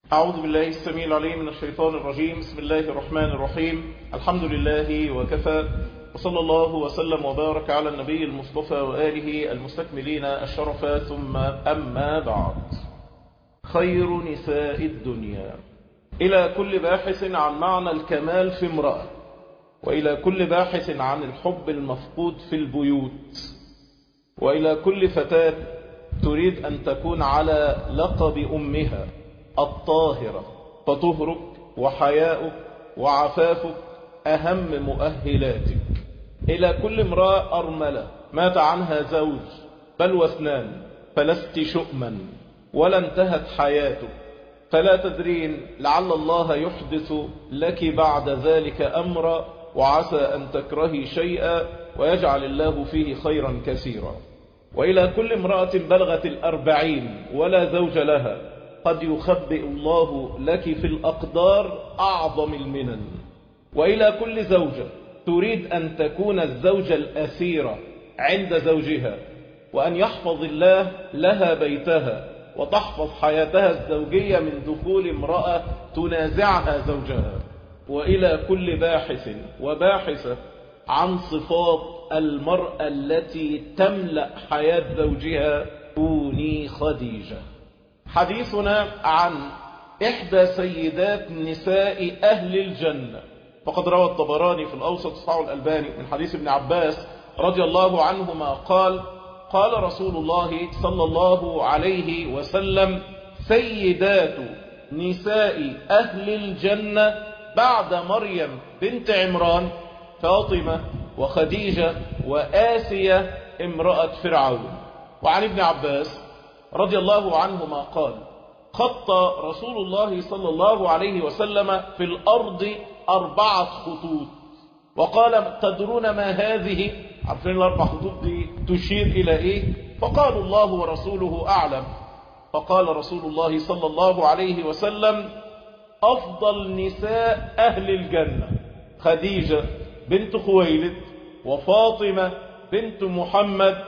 أعوذ بالله السميع العليم من الشيطان الرجيم بسم الله الرحمن الرحيم الحمد لله وكفى وصلى الله وسلم وبارك على النبي المصطفى وآله المستكملين الشرف ثم أما بعد خير نساء الدنيا إلى كل باحث عن معنى الكمال في امرأة وإلى كل باحث عن الحب المفقود في البيوت وإلى كل فتاة تريد أن تكون على لقب أمها الطاهرة فطهرك وحياؤك وعفافك أهم مؤهلاتك إلى كل امرأة أرملة مات عنها زوج بل واثنان فلست شؤما ولا انتهت حياتك فلا تدرين لعل الله يحدث لك بعد ذلك أمرا وعسى أن تكرهي شيئا ويجعل الله فيه خيرا كثيرا وإلى كل امرأة بلغت الأربعين ولا زوج لها قد يخبئ الله لك في الأقدار أعظم المنن وإلى كل زوجة تريد أن تكون الزوجة الأسيرة عند زوجها وأن يحفظ الله لها بيتها وتحفظ حياتها الزوجية من دخول امرأة تنازعها زوجها وإلى كل باحث وباحثة عن صفات المرأة التي تملأ حياة زوجها كوني خديجة حديثنا عن إحدى سيدات نساء أهل الجنة فقد روى الطبراني في الأوسط صحيح الألباني من حديث ابن عباس رضي الله عنهما قال قال رسول الله صلى الله عليه وسلم سيدات نساء أهل الجنة بعد مريم بنت عمران فاطمة وخديجة وآسية امرأة فرعون وعن ابن عباس رضي الله عنهما قال خط رسول الله صلى الله عليه وسلم في الأرض أربعة خطوط وقال تدرون ما هذه عارفين الأربع خطوط دي تشير إلى إيه فقالوا الله ورسوله أعلم فقال رسول الله صلى الله عليه وسلم أفضل نساء أهل الجنة خديجة بنت خويلد وفاطمة بنت محمد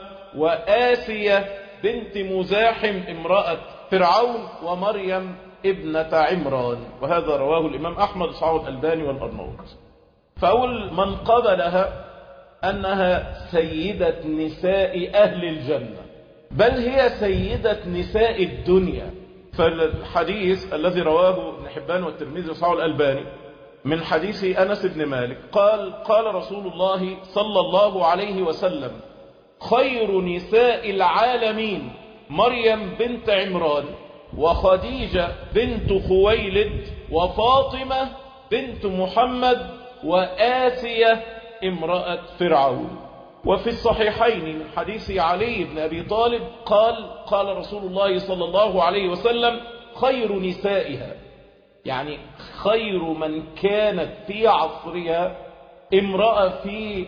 وآسية بنت مزاحم امرأة فرعون ومريم ابنة عمران وهذا رواه الإمام أحمد صعود الألباني والأرنوط فأول من قبلها أنها سيدة نساء أهل الجنة بل هي سيدة نساء الدنيا فالحديث الذي رواه ابن حبان والترمذي وصعود الألباني من حديث أنس بن مالك قال قال رسول الله صلى الله عليه وسلم خير نساء العالمين مريم بنت عمران وخديجة بنت خويلد وفاطمة بنت محمد وآسية امرأة فرعون وفي الصحيحين من حديث علي بن أبي طالب قال قال رسول الله صلى الله عليه وسلم خير نسائها يعني خير من كانت في عصرها امرأة في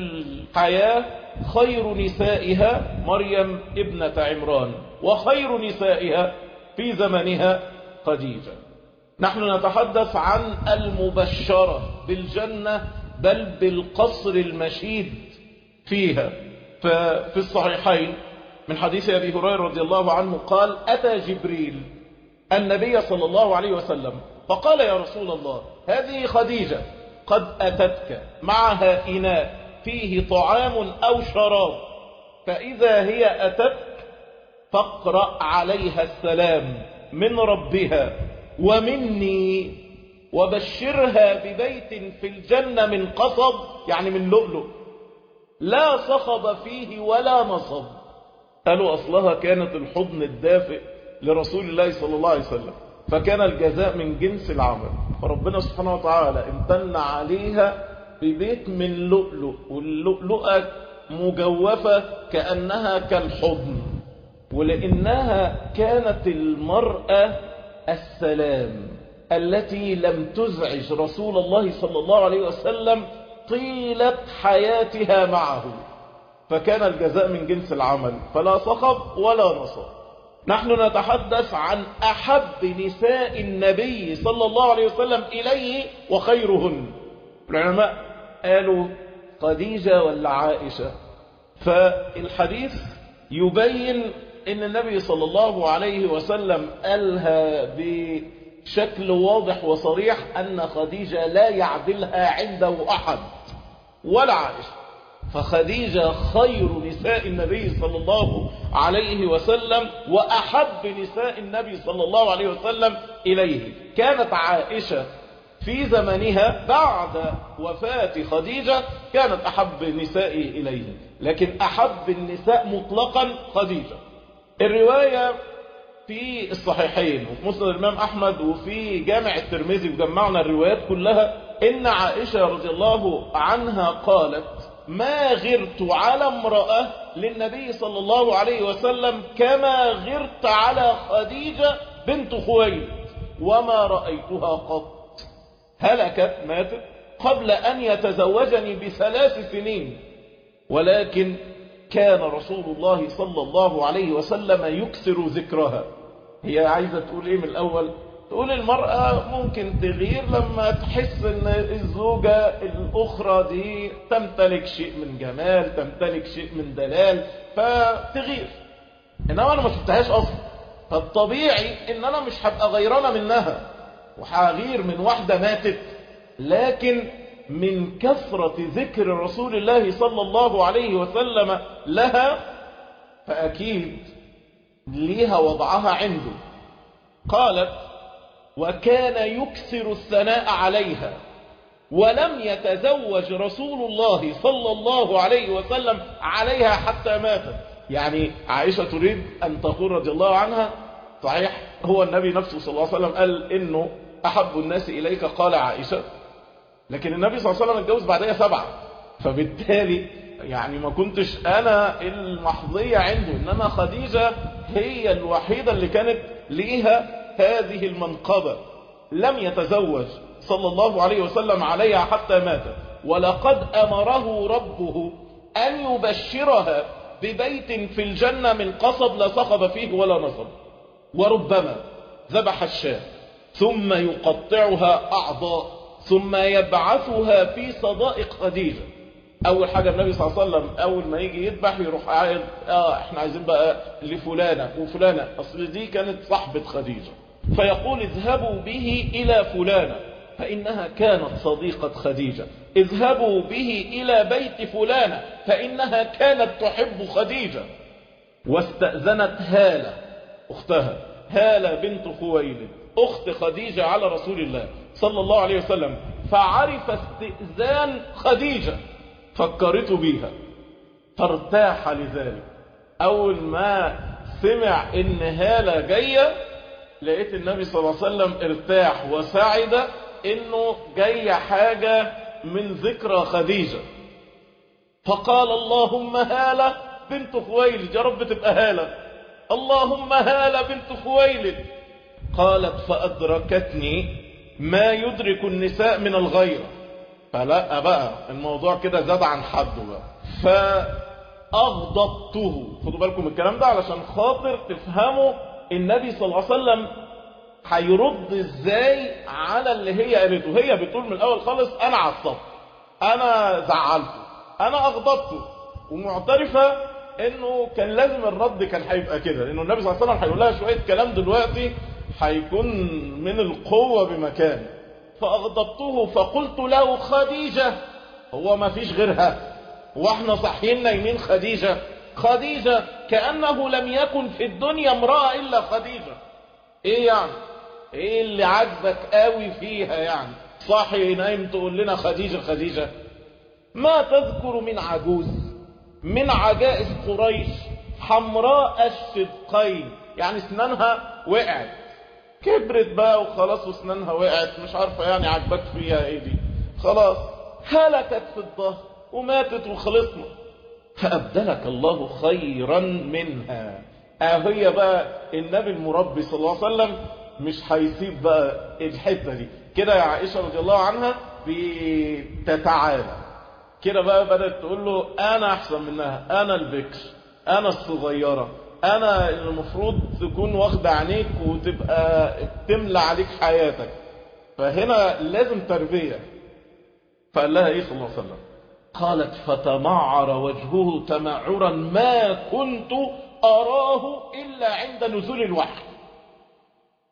الحياة خير نسائها مريم ابنة عمران وخير نسائها في زمنها خديجة نحن نتحدث عن المبشرة بالجنة بل بالقصر المشيد فيها ففي الصحيحين من حديث أبي هريرة رضي الله عنه قال أتى جبريل النبي صلى الله عليه وسلم فقال يا رسول الله هذه خديجة قد أتتك معها إناء فيه طعام أو شراب فإذا هي أتتك فاقرأ عليها السلام من ربها ومني وبشرها ببيت في الجنة من قصب يعني من لؤلؤ لا صخب فيه ولا نصب قالوا أصلها كانت الحضن الدافئ لرسول الله صلى الله عليه وسلم فكان الجزاء من جنس العمل فربنا سبحانه وتعالى امتن عليها ببيت من لؤلؤ واللؤلؤة مجوفة كأنها كالحضن ولأنها كانت المرأة السلام التي لم تزعج رسول الله صلى الله عليه وسلم طيلة حياتها معه فكان الجزاء من جنس العمل فلا صخب ولا نصب نحن نتحدث عن أحب نساء النبي صلى الله عليه وسلم إليه وخيرهن العلماء قالوا خديجة ولا عائشة فالحديث يبين ان النبي صلى الله عليه وسلم قالها بشكل واضح وصريح أن خديجة لا يعدلها عنده أحد ولا عائشة فخديجة خير نساء النبي صلى الله عليه وسلم وأحب نساء النبي صلى الله عليه وسلم إليه كانت عائشة في زمنها بعد وفاة خديجة كانت أحب نسائه إليه لكن أحب النساء مطلقا خديجة الرواية في الصحيحين وفي مسند الإمام أحمد وفي جامع الترمذي وجمعنا الروايات كلها إن عائشة رضي الله عنها قالت ما غرت على امرأة للنبي صلى الله عليه وسلم كما غرت على خديجة بنت خويلد وما رأيتها قط هلكت ماتت قبل أن يتزوجني بثلاث سنين ولكن كان رسول الله صلى الله عليه وسلم يكثر ذكرها هي عايزة تقول ايه من الأول تقول المرأة ممكن تغير لما تحس ان الزوجة الأخرى دي تمتلك شيء من جمال تمتلك شيء من دلال فتغير إنما أنا ما شفتهاش أصلا فالطبيعي إن أنا مش هبقى غيرانة منها وهغير من واحدة ماتت لكن من كثرة ذكر رسول الله صلى الله عليه وسلم لها فأكيد ليها وضعها عنده قالت وكان يكثر الثناء عليها ولم يتزوج رسول الله صلى الله عليه وسلم عليها حتى ماتت يعني عائشة تريد أن تقول رضي الله عنها صحيح هو النبي نفسه صلى الله عليه وسلم قال إنه أحب الناس إليك قال عائشة لكن النبي صلى الله عليه وسلم اتجوز بعدها سبعة فبالتالي يعني ما كنتش أنا المحظية عنده إنما خديجة هي الوحيدة اللي كانت ليها هذه المنقبة لم يتزوج صلى الله عليه وسلم عليها حتى مات ولقد أمره ربه أن يبشرها ببيت في الجنة من قصب لا صخب فيه ولا نصب وربما ذبح الشاة ثم يقطعها أعضاء ثم يبعثها في صدائق خديجة أول حاجة النبي صلى الله عليه وسلم أول ما يجي يذبح يروح قاعد آه إحنا عايزين بقى لفلانة وفلانة أصل دي كانت صاحبة خديجة فيقول اذهبوا به إلى فلانة فإنها كانت صديقة خديجة اذهبوا به إلى بيت فلانة فإنها كانت تحب خديجة واستأذنت هالة أختها هالة بنت خويلد أخت خديجة على رسول الله صلى الله عليه وسلم فعرف استئذان خديجة فكرته بيها فارتاح لذلك أول ما سمع إن هالة جاية لقيت النبي صلى الله عليه وسلم ارتاح وسعد إنه جاية حاجة من ذكرى خديجة فقال اللهم هالة بنت خويلد يا رب تبقى هالة اللهم هالة بنت خويلد قالت فأدركتني ما يدرك النساء من الغيرة فلا بقى الموضوع كده زاد عن حده بقى فأغضبته خدوا بالكم من الكلام ده علشان خاطر تفهموا النبي صلى الله عليه وسلم هيرد ازاي على اللي هي قالته هي بتقول من الاول خالص انا عصبت انا زعلته انا اغضبته ومعترفة انه كان لازم الرد كان هيبقى كده لانه النبي صلى الله عليه وسلم هيقول لها شوية كلام دلوقتي هيكون من القوة بمكان فأغضبته فقلت له خديجة هو ما فيش غيرها واحنا صحيين نايمين خديجة خديجة كأنه لم يكن في الدنيا امرأة إلا خديجة ايه يعني ايه اللي عجبك قوي فيها يعني صاحي نايم تقول لنا خديجة خديجة ما تذكر من عجوز من عجائز قريش حمراء الشدقين يعني اسنانها وقعت كبرت بقى وخلاص واسنانها وقعت مش عارفة يعني عجبك فيها ايه دي خلاص هلكت في الظهر وماتت وخلصنا فأبدلك الله خيرا منها هي بقى النبي المربي صلى الله عليه وسلم مش هيسيب بقى الحتة دي كده يا عائشة رضي الله عنها بتتعالى كده بقى بدأت تقول له أنا أحسن منها أنا البكر أنا الصغيرة أنا المفروض تكون واخدة عينيك وتبقى تملى عليك حياتك فهنا لازم تربية فقال لها إيه صلى الله عليه وسلم قالت فتمعر وجهه تمعرا ما كنت أراه إلا عند نزول الوحي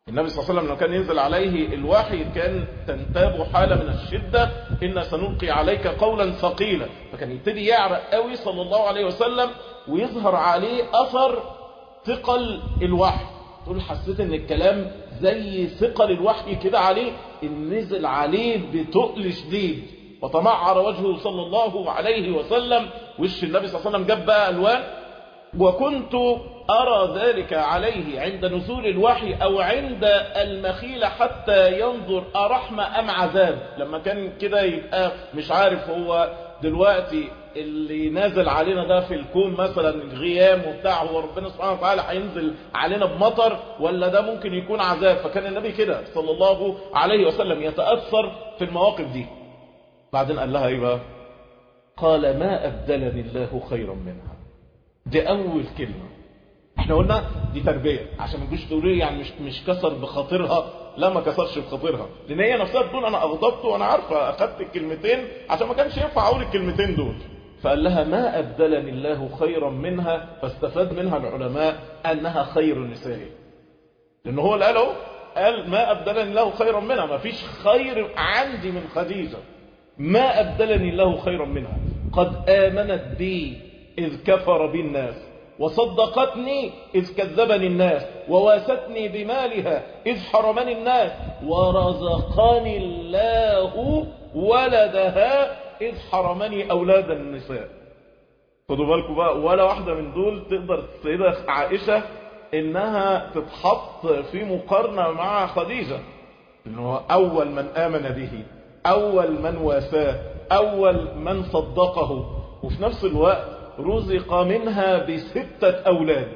النبي صلى الله عليه وسلم لو كان ينزل عليه الوحي كان تنتاب حالة من الشدة إن سنلقي عليك قولا ثقيلا فكان يبتدي يعرق قوي صلى الله عليه وسلم ويظهر عليه أثر ثقل الوحي تقول حسيت ان الكلام زي ثقل الوحي كده عليه ان نزل عليه بتقل شديد وتمعر وجهه صلى الله عليه وسلم وش النبي صلى الله عليه وسلم جاب بقى ألوان وكنت أرى ذلك عليه عند نزول الوحي أو عند المخيلة حتى ينظر أرحمة أم عذاب لما كان كده يبقى مش عارف هو دلوقتي اللي نازل علينا ده في الكون مثلا غيام وبتاع هو ربنا سبحانه وتعالى هينزل علينا بمطر ولا ده ممكن يكون عذاب فكان النبي كده صلى الله عليه وسلم يتأثر في المواقف دي بعدين قال لها ايه بقى قال ما أبدلني الله خيرا منها دي أول كلمة احنا قلنا دي تربية عشان ما تجوش تقولوا لي يعني مش مش كسر بخاطرها لا ما كسرش بخاطرها لان هي نفسها بتقول انا اغضبت وانا عارفه اخدت الكلمتين عشان ما كانش ينفع اقول الكلمتين دول فقال لها ما ابدلني الله خيرا منها فاستفاد منها العلماء انها خير النساء لان هو اللي قاله قال ما ابدلني الله خيرا منها ما فيش خير عندي من خديجه ما ابدلني الله خيرا منها قد امنت بي اذ كفر بي الناس وصدقتني إذ كذبني الناس وواستني بمالها إذ حرمني الناس ورزقني الله ولدها إذ حرمني أولاد النساء خدوا بالكم بقى ولا واحدة من دول تقدر السيدة عائشة إنها تتحط في مقارنة مع خديجة إنه أول من آمن به أول من واساه أول من صدقه وفي نفس الوقت رزق منها بستة أولاد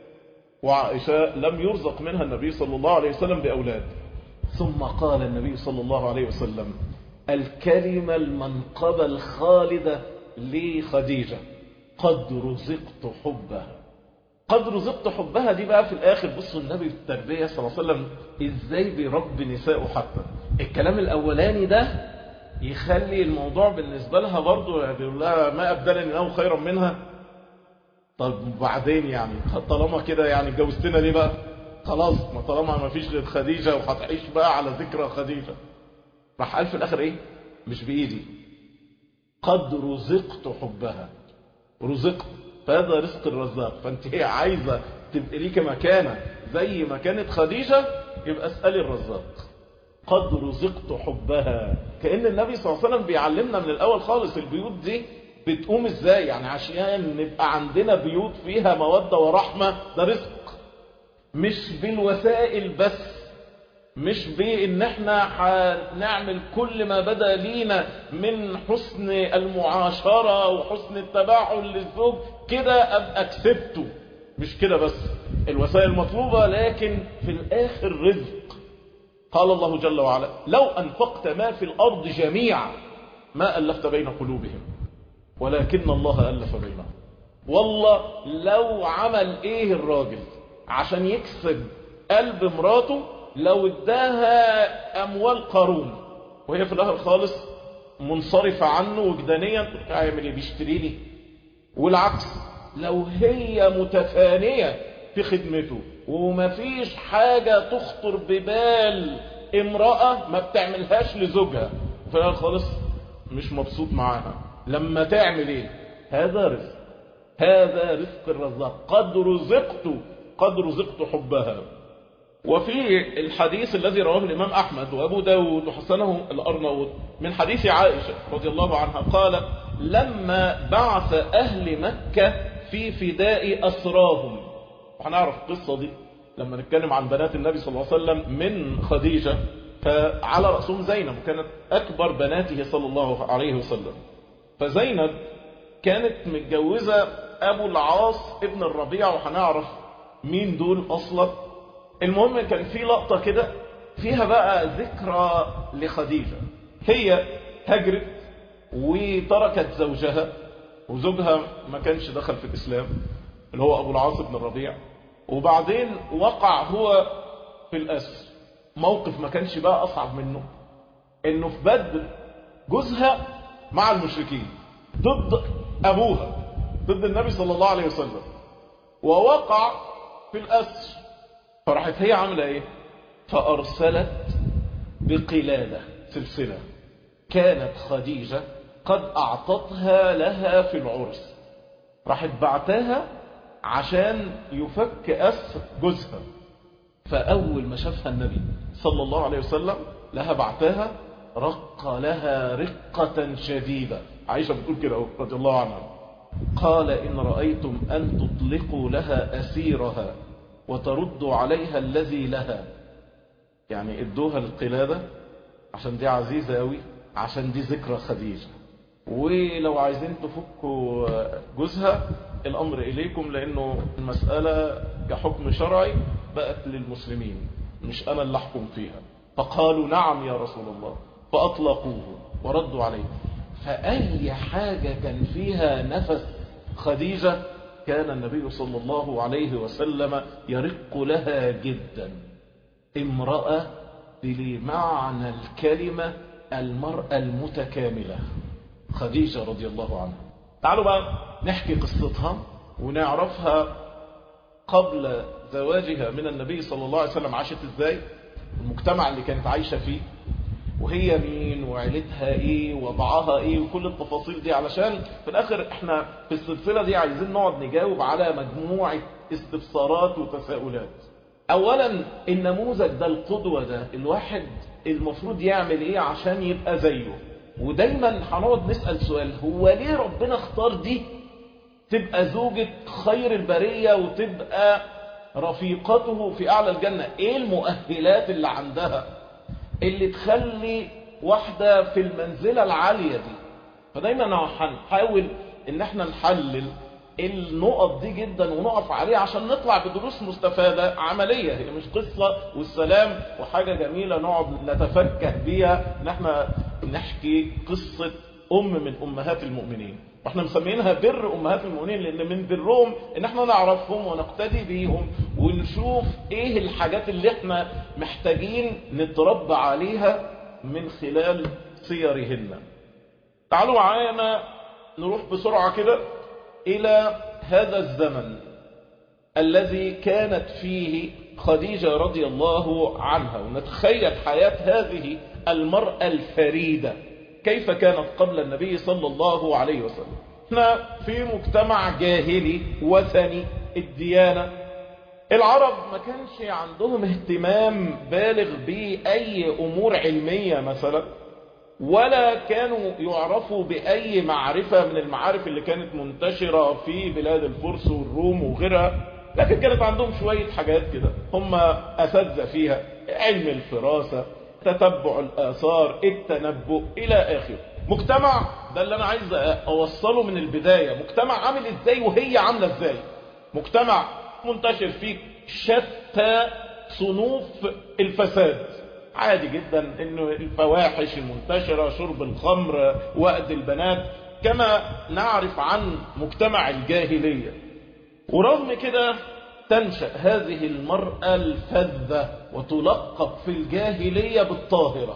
وعائشة لم يرزق منها النبي صلى الله عليه وسلم بأولاد ثم قال النبي صلى الله عليه وسلم الكلمة المنقبة الخالدة لخديجة قد رزقت حبها قد رزقت حبها دي بقى في الآخر بصوا النبي في التربية صلى الله عليه وسلم إزاي بيربي نساءه حتى الكلام الأولاني ده يخلي الموضوع بالنسبة لها برضه يقول لها ما أبدلني له خيرا منها طب وبعدين يعني طالما كده يعني اتجوزتنا ليه بقى خلاص ما طالما ما فيش غير خديجة وهتعيش بقى على ذكرى خديجة راح قال في الآخر إيه مش بإيدي قد رزقت حبها رزقت فهذا رزق الرزاق فانت هي عايزة تبقى ليك مكانة زي ما كانت خديجة يبقى اسألي الرزاق قد رزقت حبها كأن النبي صلى الله عليه وسلم بيعلمنا من الأول خالص البيوت دي بتقوم ازاي يعني عشان نبقى عندنا بيوت فيها مودة ورحمة ده رزق مش بالوسائل بس مش بان احنا هنعمل كل ما بدا لينا من حسن المعاشرة وحسن التباعل للزوج كده ابقى كسبته مش كده بس الوسائل مطلوبة لكن في الاخر رزق قال الله جل وعلا لو أنفقت ما في الأرض جميعا ما ألفت بين قلوبهم ولكن الله ألف بينهم والله لو عمل إيه الراجل عشان يكسب قلب مراته لو اداها أموال قارون وهي في الآخر خالص منصرفة عنه وجدانيا هيعمل ايه بيشتري لي والعكس لو هي متفانية في خدمته ومفيش حاجة تخطر ببال امرأة ما بتعملهاش لزوجها وفي الآخر خالص مش مبسوط معاها لما تعمل ايه هذا رزق هذا رزق الرزاق قد رزقت قد رزقت حبها وفي الحديث الذي رواه الإمام أحمد وأبو داود وحسنه الأرنوط من حديث عائشة رضي الله عنها قالت لما بعث أهل مكة في فداء أسراهم وهنعرف القصة دي لما نتكلم عن بنات النبي صلى الله عليه وسلم من خديجة فعلى رأسهم زينب وكانت أكبر بناته صلى الله عليه وسلم فزينب كانت متجوزة أبو العاص ابن الربيع وهنعرف مين دول أصلا المهم كان في لقطة كده فيها بقى ذكرى لخديجة هي هجرت وتركت زوجها وزوجها ما كانش دخل في الإسلام اللي هو أبو العاص بن الربيع وبعدين وقع هو في الأسر موقف ما كانش بقى أصعب منه إنه في بدر جوزها مع المشركين ضد أبوها ضد النبي صلى الله عليه وسلم ووقع في الأسر فراحت هي عاملة ايه فأرسلت بقلادة سلسلة كانت خديجة قد أعطتها لها في العرس راحت بعتها عشان يفك أسر جوزها فأول ما شافها النبي صلى الله عليه وسلم لها بعتها رق لها رقة شديدة عائشة بتقول كده رضي الله عنها قال إن رأيتم أن تطلقوا لها أسيرها وتردوا عليها الذي لها يعني ادوها القلادة عشان دي عزيزة قوي عشان دي ذكرى خديجة ولو عايزين تفكوا جوزها الأمر إليكم لأنه المسألة كحكم شرعي بقت للمسلمين مش أنا اللي أحكم فيها فقالوا نعم يا رسول الله فأطلقوه وردوا عليه فأي حاجة كان فيها نفس خديجة كان النبي صلى الله عليه وسلم يرق لها جدا امرأة بمعنى الكلمة المرأة المتكاملة خديجة رضي الله عنها تعالوا بقى نحكي قصتها ونعرفها قبل زواجها من النبي صلى الله عليه وسلم عاشت ازاي المجتمع اللي كانت عايشة فيه وهي مين وعيلتها ايه وضعها ايه وكل التفاصيل دي علشان في الاخر احنا في السلسلة دي عايزين نقعد نجاوب على مجموعة استفسارات وتساؤلات اولا النموذج ده القدوة ده الواحد المفروض يعمل ايه عشان يبقى زيه ودايما هنقعد نسأل سؤال هو ليه ربنا اختار دي تبقى زوجة خير البرية وتبقى رفيقته في أعلى الجنة ايه المؤهلات اللي عندها اللي تخلي واحدة في المنزلة العالية دي فدايما هنحاول ان احنا نحلل النقط دي جدا ونقف عليها عشان نطلع بدروس مستفادة عملية هي مش قصة والسلام وحاجة جميلة نقعد نتفكه بيها ان احنا نحكي قصة ام من امهات المؤمنين واحنا مسمينها بر امهات المؤمنين لان من برهم ان احنا نعرفهم ونقتدي بيهم ونشوف ايه الحاجات اللي احنا محتاجين نتربى عليها من خلال سيرهن تعالوا معانا نروح بسرعة كده الى هذا الزمن الذي كانت فيه خديجة رضي الله عنها ونتخيل حياة هذه المرأة الفريدة كيف كانت قبل النبي صلى الله عليه وسلم احنا في مجتمع جاهلي وثني الديانة العرب ما كانش عندهم اهتمام بالغ بأي أمور علمية مثلا ولا كانوا يعرفوا بأي معرفة من المعارف اللي كانت منتشرة في بلاد الفرس والروم وغيرها لكن كانت عندهم شوية حاجات كده هم أساتذة فيها علم الفراسة تتبع الآثار التنبؤ إلى آخره مجتمع ده اللي أنا عايز أوصله من البداية مجتمع عامل إزاي وهي عاملة إزاي مجتمع منتشر فيه شتى صنوف الفساد عادي جدا انه الفواحش المنتشرة شرب الخمر وأد البنات كما نعرف عن مجتمع الجاهلية ورغم كده تنشأ هذه المرأة الفذة وتلقب في الجاهلية بالطاهرة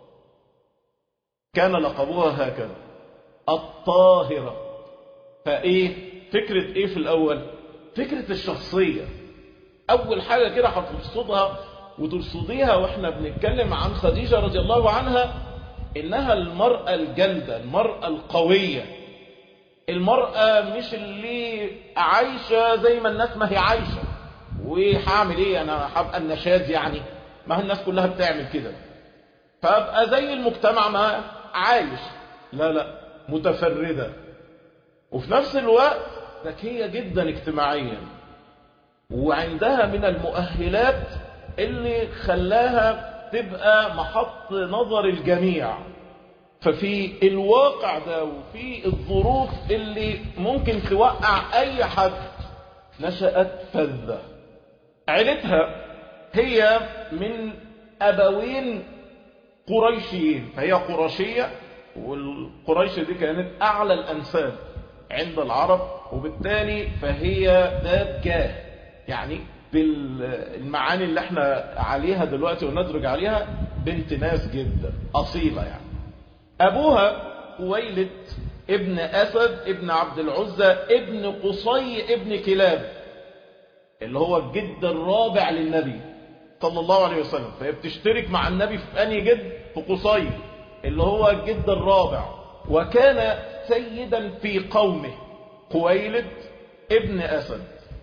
كان لقبوها هكذا الطاهرة فايه فكرة ايه في الاول فكرة الشخصية اول حاجة كده هترصدها وترصديها واحنا بنتكلم عن خديجة رضي الله عنها انها المرأة الجلدة المرأة القوية المرأة مش اللي عايشة زي ما الناس ما هي عايشة وهعمل ايه انا هبقى النشاز يعني ما الناس كلها بتعمل كده فابقى زي المجتمع ما عايش لا لا متفردة وفي نفس الوقت ذكية جدا اجتماعيا وعندها من المؤهلات اللي خلاها تبقى محط نظر الجميع ففي الواقع ده وفي الظروف اللي ممكن توقع اي حد نشأت فذة عيلتها هي من ابوين قريشيين فهي قرشية والقريش دي كانت اعلى الانساب عند العرب وبالتالي فهي ذات جاه يعني بالمعاني اللي احنا عليها دلوقتي وندرج عليها بنت ناس جدا اصيلة يعني ابوها خويلد ابن اسد ابن عبد العزى ابن قصي ابن كلاب اللي هو الجد الرابع للنبي صلى الله عليه وسلم فهي بتشترك مع النبي في أنهي جد في قصي اللي هو الجد الرابع وكان سيدا في قومه خويلد ابن أسد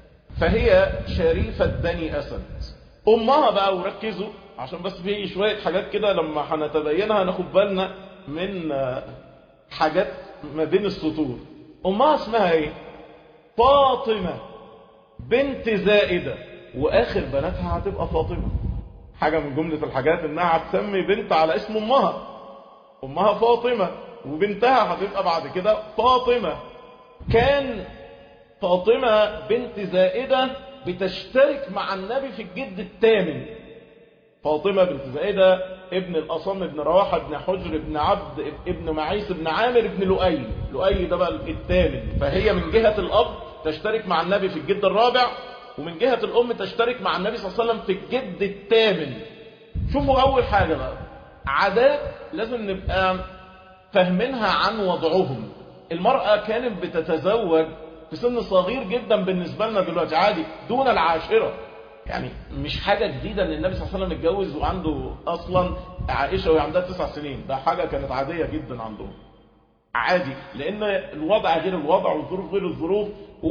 فهي شريفة بني أسد أمها بقى وركزوا عشان بس في شوية حاجات كده لما هنتبينها ناخد بالنا من حاجات ما بين السطور أمها اسمها ايه فاطمة بنت زائدة وآخر بناتها هتبقى فاطمة حاجة من جملة الحاجات انها هتسمي بنت على اسم امها امها فاطمة وبنتها هتبقى بعد كده فاطمة كان فاطمة بنت زائدة بتشترك مع النبي في الجد الثامن فاطمة بنت زائدة ابن الأصم ابن رواحة ابن حجر ابن عبد ابن معيس ابن عامر ابن لؤي لؤي ده بقى الثامن فهي من جهة الأب تشترك مع النبي في الجد الرابع ومن جهة الأم تشترك مع النبي صلى الله عليه وسلم في الجد الثامن شوفوا أول حاجة بقى عادات لازم نبقى فاهمينها عن وضعهم المرأة كانت بتتزوج في سن صغير جدا بالنسبة لنا دلوقتي عادي دون العاشرة يعني مش حاجة جديدة ان النبي صلى الله عليه وسلم اتجوز وعنده اصلا عائشة وهي عندها تسع سنين ده حاجة كانت عادية جدا عندهم عادي لان الوضع غير الوضع والظروف غير الظروف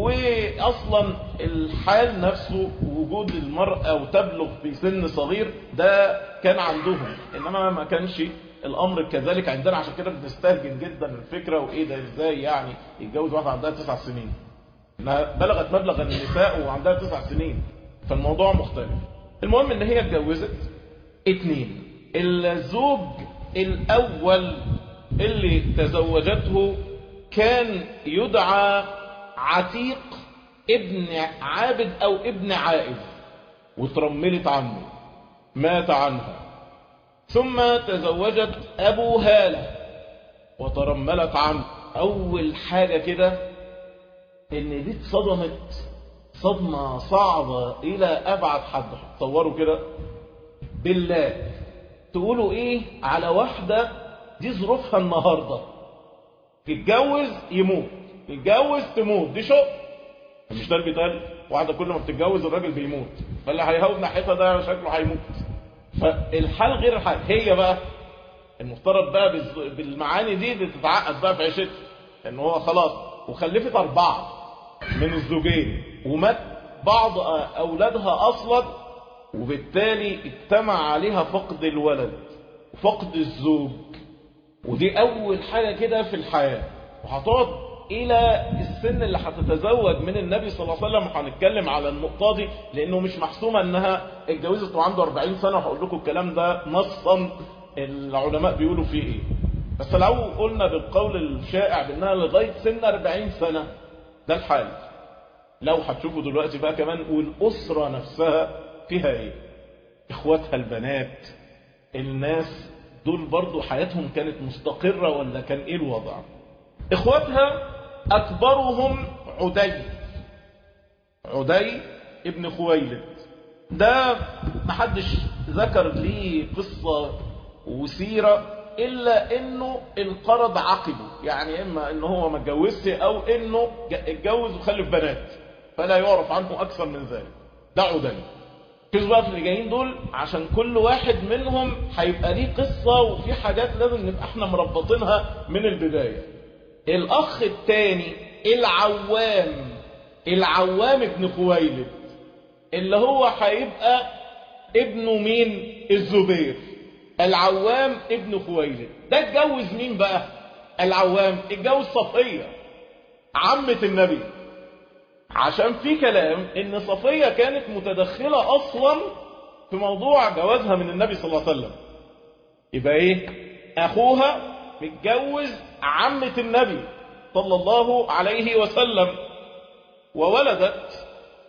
واصلا الحال نفسه وجود المرأة وتبلغ في سن صغير ده كان عندهم انما ما كانش الامر كذلك عندنا عشان كده بنستهجن جدا الفكرة وايه ده ازاي يعني يتجوز واحدة عندها تسع سنين انها بلغت مبلغ النساء وعندها تسع سنين فالموضوع مختلف المهم ان هي اتجوزت اتنين الزوج الاول اللي تزوجته كان يدعى عتيق ابن عابد او ابن عائد وترملت عنه مات عنها ثم تزوجت ابو هالة وترملت عنه اول حاجة كده ان دي اتصدمت صدمة صعبة الى ابعد حد تصوروا كده بالله تقولوا ايه على واحدة دي ظروفها النهاردة تتجوز يموت تتجوز تموت دي شق مش ده اللي بيتقال واحدة كل ما بتتجوز الراجل بيموت فاللي هيهوب ناحيتها ده شكله هيموت فالحال غير الحال هي بقى المفترض بقى بالمعاني دي بتتعقد بقى في عيشتها ان هو خلاص وخلفت اربعة من الزوجين ومات بعض اولادها اصلا وبالتالي اجتمع عليها فقد الولد وفقد الزوج ودي اول حاجة كده في الحياة وهتقعد الى السن اللي هتتزوج من النبي صلى الله عليه وسلم وهنتكلم على النقطة دي لانه مش محسومة انها اتجوزت وعنده 40 سنة وهقول لكم الكلام ده نصا العلماء بيقولوا فيه ايه بس لو قلنا بالقول الشائع بانها لغاية سن 40 سنة ده الحال لو هتشوفوا دلوقتي بقى كمان والاسرة نفسها فيها ايه اخواتها البنات الناس دول برضو حياتهم كانت مستقرة ولا كان ايه الوضع اخواتها اكبرهم عدي عدي ابن خويلد ده محدش ذكر ليه قصة وسيرة الا انه انقرض عقبه يعني اما انه هو ما اتجوزش او انه اتجوز وخلف بنات فلا يعرف عنه اكثر من ذلك ده عدي شوف بقى في اللي جايين دول عشان كل واحد منهم هيبقى ليه قصة وفي حاجات لازم نبقى احنا مربطينها من البداية الاخ التاني العوام العوام ابن خويلد اللي هو هيبقى ابنه مين الزبير العوام ابن خويلد ده اتجوز مين بقى العوام اتجوز صفية عمة النبي عشان في كلام ان صفية كانت متدخلة اصلا في موضوع جوازها من النبي صلى الله عليه وسلم يبقى ايه اخوها متجوز عمة النبي صلى الله عليه وسلم وولدت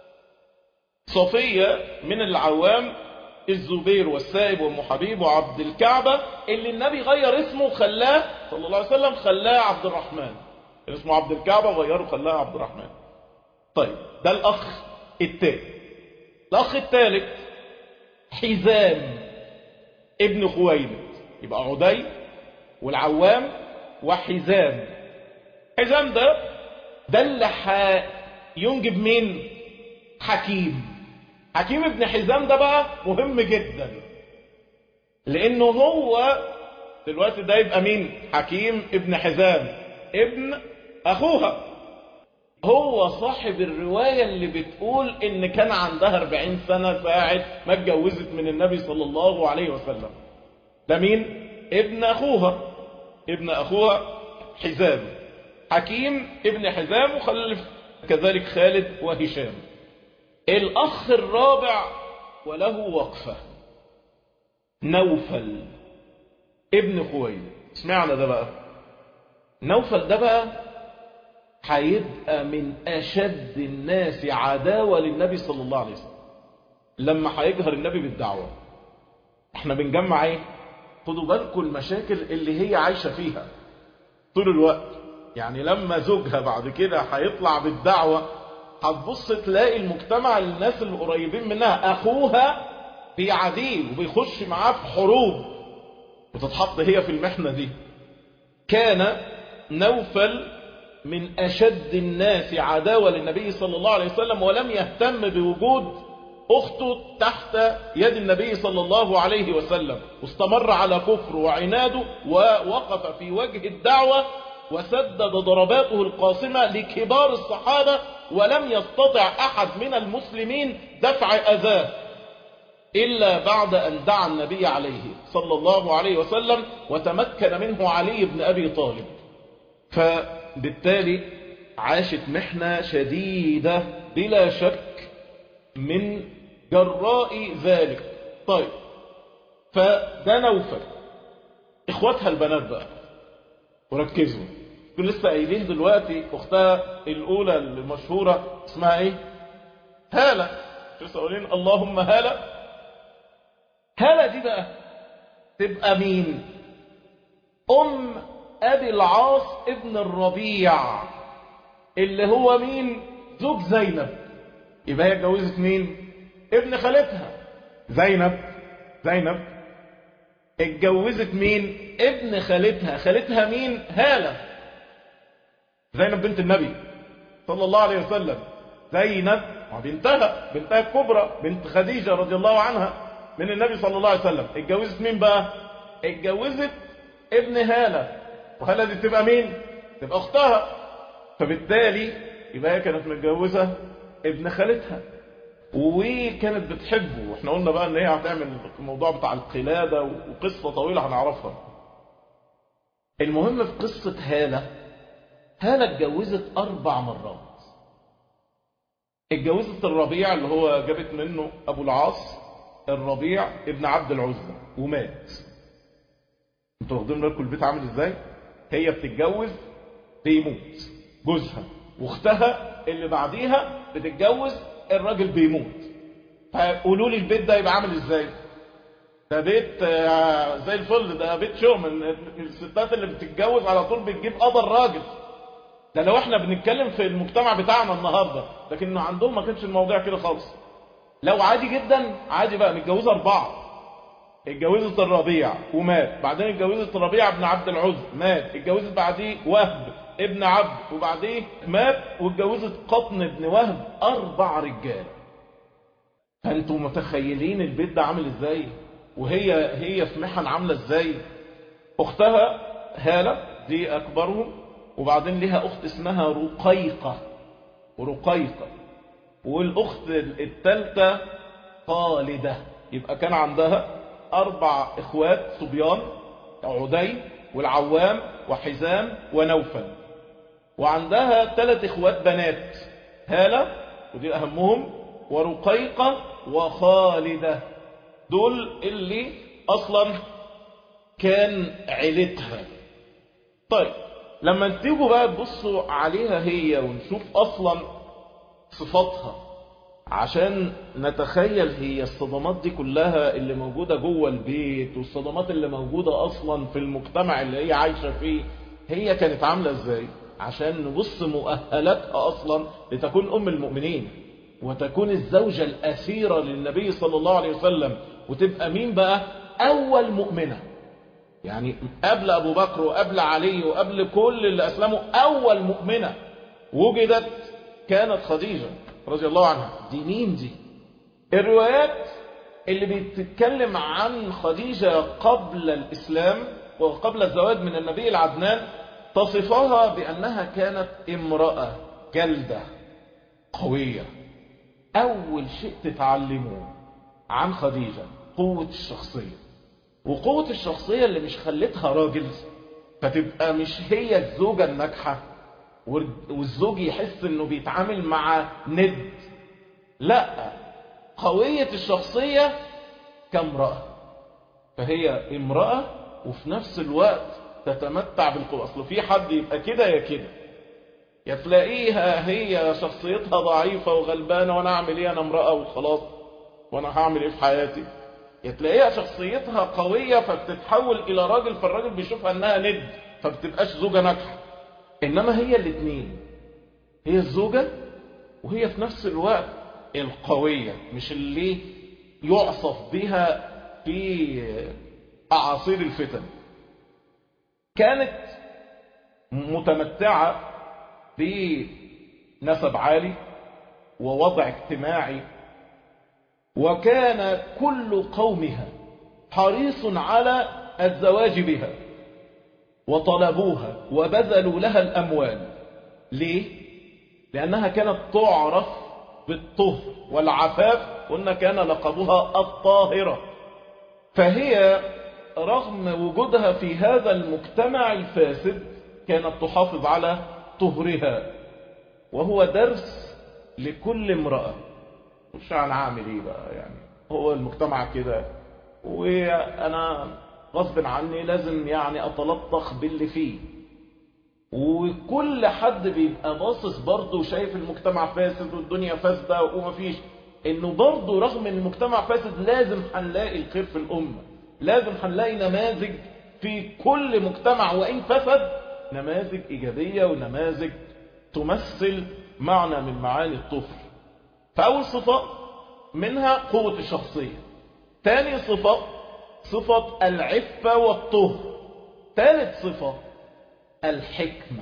صفية من العوام الزبير والسائب وام حبيب وعبد الكعبة اللي النبي غير اسمه خلاه صلى الله عليه وسلم خلاه عبد الرحمن اسمه عبد الكعبة غيره خلاه عبد الرحمن طيب ده الأخ الثالث الأخ الثالث حزام ابن خويلد يبقى عدي والعوام وحزام حزام ده ده اللي ينجب مين حكيم حكيم ابن حزام ده بقى مهم جدا لانه هو دلوقتي ده يبقى مين حكيم ابن حزام ابن اخوها هو صاحب الرواية اللي بتقول ان كان عندها 40 سنة ساعة ما اتجوزت من النبي صلى الله عليه وسلم ده مين ابن اخوها ابن اخوها حزام حكيم ابن حزام وخلف كذلك خالد وهشام الاخ الرابع وله وقفة نوفل ابن خويلد اسمعنا ده بقى نوفل ده بقى هيبقى من أشد الناس عداوة للنبي صلى الله عليه وسلم لما هيجهر النبي بالدعوة احنا بنجمع ايه خدوا بالكم المشاكل اللي هي عايشة فيها طول الوقت يعني لما زوجها بعد كده هيطلع بالدعوة هتبص تلاقي المجتمع الناس اللي قريبين منها أخوها بيعاديه وبيخش معاه في حروب وتتحط هي في المحنة دي كان نوفل من أشد الناس عداوة للنبي صلى الله عليه وسلم ولم يهتم بوجود أخته تحت يد النبي صلى الله عليه وسلم واستمر على كفر وعناده ووقف في وجه الدعوة وسدد ضرباته القاصمة لكبار الصحابة ولم يستطع أحد من المسلمين دفع أذاه إلا بعد أن دعا النبي عليه صلى الله عليه وسلم وتمكن منه علي بن أبي طالب فبالتالي عاشت محنة شديدة بلا شك من جراء ذلك طيب فده نوفل اخواتها البنات بقى وركزوا كل لسه قايلين دلوقتي اختها الاولى المشهورة اسمها ايه هالة لسه قايلين اللهم هالة هالة دي بقى تبقى مين ام ابي العاص ابن الربيع اللي هو مين زوج زينب يبقى هي اتجوزت مين ابن خالتها زينب زينب اتجوزت مين ابن خالتها خالتها مين هالة زينب بنت النبي صلى الله عليه وسلم زينب بنتها بنتها الكبرى بنت خديجة رضي الله عنها من النبي صلى الله عليه وسلم اتجوزت مين بقى اتجوزت ابن هالة وهالة دي تبقى مين تبقى اختها فبالتالي يبقى هي كانت متجوزة ابن خالتها وكانت بتحبه واحنا قلنا بقى ان هي هتعمل الموضوع بتاع القلادة وقصة طويلة هنعرفها المهم في قصة هالة هالة اتجوزت اربع مرات اتجوزت الربيع اللي هو جابت منه ابو العاص الربيع ابن عبد العزة ومات انتوا واخدين بالكم البيت عامل ازاي هي بتتجوز بيموت جوزها واختها اللي بعديها بتتجوز الراجل بيموت فقولوا لي البيت ده يبقى عامل ازاي ده بيت زي الفل ده بيت شؤم الستات اللي بتتجوز على طول بتجيب قضى الراجل ده لو احنا بنتكلم في المجتمع بتاعنا النهارده لكن عندهم ما كانش الموضوع كده خالص لو عادي جدا عادي بقى متجوزه اربعه اتجوزت الربيع ومات بعدين اتجوزت الربيع ابن عبد العز مات اتجوزت بعديه وهب ابن عبد وبعديه مات واتجوزت قطن ابن وهب اربع رجال فانتوا متخيلين البيت ده عامل ازاي وهي هي في محن عامله ازاي اختها هاله دي اكبرهم وبعدين لها اخت اسمها رقيقه ورقيقه والاخت الثالثه خالده يبقى كان عندها اربع اخوات صبيان عدي والعوام وحزام ونوفل وعندها ثلاث اخوات بنات هالة ودي اهمهم ورقيقة وخالدة دول اللي اصلا كان عيلتها طيب لما تيجوا بقى تبصوا عليها هي ونشوف اصلا صفاتها عشان نتخيل هي الصدمات دي كلها اللي موجودة جوه البيت والصدمات اللي موجودة اصلا في المجتمع اللي هي عايشة فيه هي كانت عاملة ازاي عشان نبص مؤهلاتها اصلا لتكون ام المؤمنين وتكون الزوجة الأثيرة للنبي صلى الله عليه وسلم وتبقى مين بقى أول مؤمنة يعني قبل أبو بكر وقبل علي وقبل كل اللي أسلموا أول مؤمنة وجدت كانت خديجة رضي الله عنها دي مين دي الروايات اللي بتتكلم عن خديجة قبل الإسلام وقبل الزواج من النبي العدنان تصفها بأنها كانت امرأة جلدة قوية أول شيء تتعلموه عن خديجة قوة الشخصية وقوة الشخصية اللي مش خلتها راجل فتبقى مش هي الزوجة الناجحة والزوج يحس انه بيتعامل مع ند لا قوية الشخصية كامرأة فهي امرأة وفي نفس الوقت تتمتع بالقوة اصل في حد يبقى كده يا كده يا تلاقيها هي شخصيتها ضعيفة وغلبانة وانا اعمل ايه انا امرأة وخلاص وانا هعمل ايه في حياتي يا تلاقيها شخصيتها قوية فبتتحول الى راجل فالراجل بيشوفها انها ند فبتبقاش زوجة ناجحة انما هي الاثنين هي الزوجة وهي في نفس الوقت القوية مش اللي يعصف بها في أعاصير الفتن كانت متمتعة بنسب عالي ووضع اجتماعي وكان كل قومها حريص على الزواج بها وطلبوها وبذلوا لها الأموال ليه؟ لأنها كانت تعرف بالطهر والعفاف قلنا كان لقبها الطاهرة فهي رغم وجودها في هذا المجتمع الفاسد كانت تحافظ على طهرها وهو درس لكل امرأة مش انا عامل ايه بقى يعني هو المجتمع كده وانا غصب عني لازم يعني اتلطخ باللي فيه وكل حد بيبقى باصص برضه شايف المجتمع فاسد والدنيا فاسدة ومفيش انه برضه رغم ان المجتمع فاسد لازم هنلاقي الخير في الامة لازم هنلاقي نماذج في كل مجتمع وان فسد نماذج ايجابية ونماذج تمثل معنى من معاني الطفل فاول صفة منها قوة الشخصية تاني صفة صفة العفة والطهر ثالث صفة الحكمة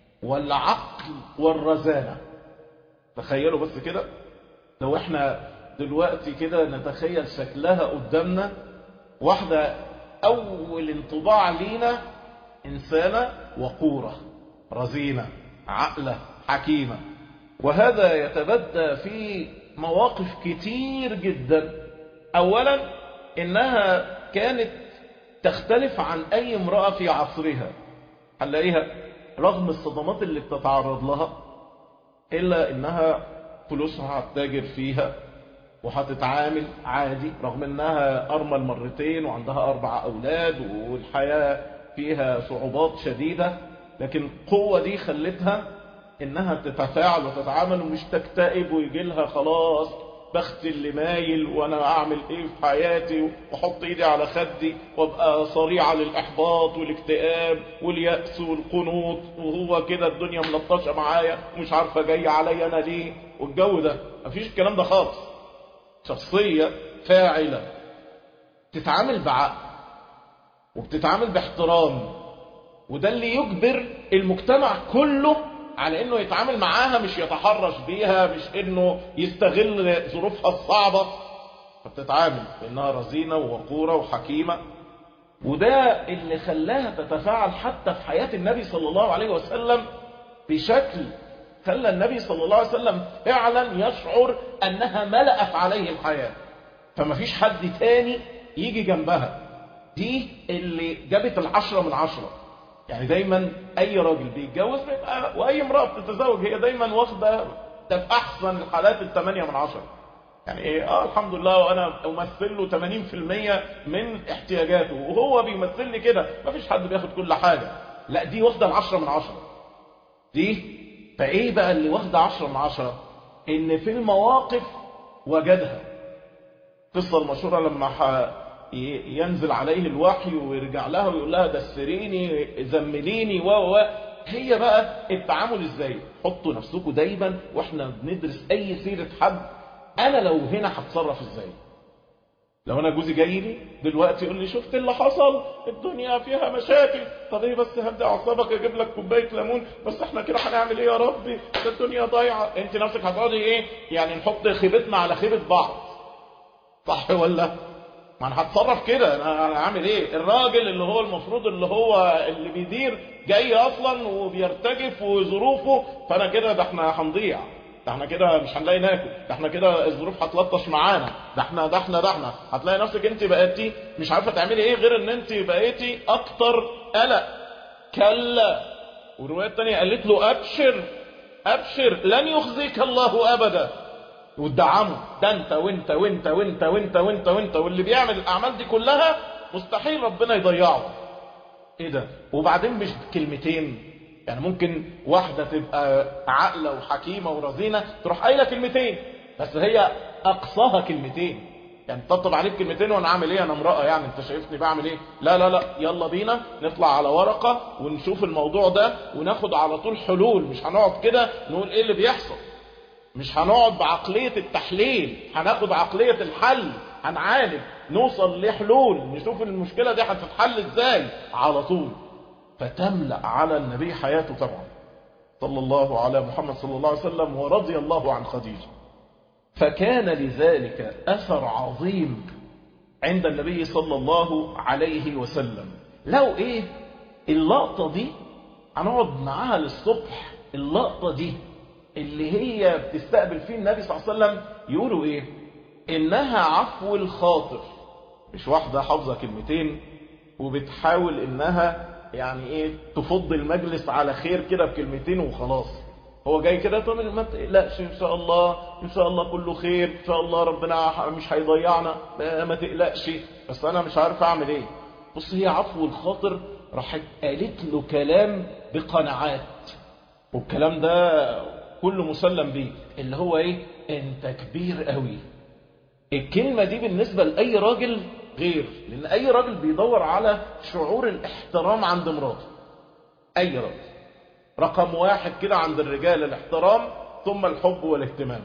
والعقل والرزانة تخيلوا بس كده لو احنا دلوقتي كده نتخيل شكلها قدامنا واحدة اول انطباع لينا انسانة وقورة رزينة عقلة حكيمة وهذا يتبدى في مواقف كتير جدا اولا انها كانت تختلف عن اي امرأة في عصرها هنلاقيها رغم الصدمات اللي بتتعرض لها إلا إنها فلوسها هتتاجر فيها وهتتعامل عادي رغم إنها أرمل مرتين وعندها أربع أولاد والحياة فيها صعوبات شديدة لكن القوة دي خلتها إنها تتفاعل وتتعامل ومش تكتئب ويجي لها خلاص بخت اللي مايل وانا اعمل ايه في حياتي واحط ايدي على خدي وابقى صريعة للاحباط والاكتئاب واليأس والقنوط وهو كده الدنيا ملطشة معايا ومش عارفة جاية عليا انا ليه والجو ده مفيش الكلام ده خالص شخصية فاعلة تتعامل بعقل وبتتعامل باحترام وده اللي يجبر المجتمع كله على انه يتعامل معاها مش يتحرش بيها مش انه يستغل ظروفها الصعبة فبتتعامل بانها رزينة ووقورة وحكيمة وده اللي خلاها تتفاعل حتى في حياة النبي صلى الله عليه وسلم بشكل خلى النبي صلى الله عليه وسلم فعلا يشعر انها ملأت عليه الحياة فما فيش حد تاني يجي جنبها دي اللي جابت العشرة من عشرة يعني دايما اي راجل بيتجوز بيبقى واي امرأة بتتزوج هي دايما واخدة ده في احسن الحالات الثمانية من عشرة يعني ايه اه الحمد لله وانا امثل له 80% من احتياجاته وهو بيمثل لي كده مفيش حد بياخد كل حاجة لا دي واخدة العشرة من عشرة دي فايه بقى اللي واخدة عشرة من عشرة ان في المواقف وجدها قصة المشهورة لما ينزل عليه الوحي ويرجع لها ويقول لها دسريني زمليني و و هي بقى التعامل ازاي حطوا نفسكم دايما واحنا بندرس اي سيرة حد انا لو هنا هتصرف ازاي لو انا جوزي جاي لي دلوقتي يقول لي شفت اللي حصل الدنيا فيها مشاكل طب ايه بس هدي اعصابك اجيب لك كوبايه ليمون بس احنا كده هنعمل ايه يا ربي ده الدنيا ضايعه انت نفسك هتقعدي ايه يعني نحط خيبتنا على خيبه بعض صح ولا ما انا هتصرف كده انا انا عامل ايه الراجل اللي هو المفروض اللي هو اللي بيدير جاي اصلا وبيرتجف وظروفه فانا كده ده احنا هنضيع ده احنا كده مش هنلاقي ناكل ده احنا كده الظروف هتلطش معانا ده احنا ده احنا ده احنا هتلاقي نفسك انت بقيتي مش عارفه تعملي ايه غير ان انت بقيتي اكتر قلق كلا والروايه الثانيه قالت له ابشر ابشر لن يخزيك الله ابدا وتدعمه ده انت وانت وانت وانت وانت وانت وانت واللي بيعمل الاعمال دي كلها مستحيل ربنا يضيعه ايه ده وبعدين مش كلمتين يعني ممكن واحدة تبقى عاقلة وحكيمة ورزينة تروح قايلة كلمتين بس هي اقصاها كلمتين يعني تطب عليك كلمتين وانا عامل ايه انا امرأة يعني انت شايفني بعمل ايه لا لا لا يلا بينا نطلع على ورقة ونشوف الموضوع ده وناخد على طول حلول مش هنقعد كده نقول ايه اللي بيحصل مش هنقعد بعقلية التحليل هناخد عقلية الحل هنعالج نوصل لحلول نشوف المشكلة دي هتتحل ازاي على طول فتملأ على النبي حياته طبعا صلى الله على محمد صلى الله عليه وسلم ورضي الله عن خديجة فكان لذلك أثر عظيم عند النبي صلى الله عليه وسلم لو ايه اللقطة دي هنقعد معاها للصبح اللقطة دي اللي هي بتستقبل فيه النبي صلى الله عليه وسلم يقولوا ايه انها عفو الخاطر مش واحدة حافظة كلمتين وبتحاول انها يعني ايه تفض المجلس على خير كده بكلمتين وخلاص هو جاي كده طب ما تقلقش ان شاء الله ان شاء الله كله خير ان شاء الله ربنا مش هيضيعنا ما تقلقش بس انا مش عارف اعمل ايه بص هي عفو الخاطر راحت قالت له كلام بقناعات والكلام ده كله مسلم بيه اللي هو ايه انت كبير قوي الكلمة دي بالنسبة لأي راجل غير لأن أي راجل بيدور على شعور الاحترام عند مراته أي راجل رقم واحد كده عند الرجال الاحترام ثم الحب والاهتمام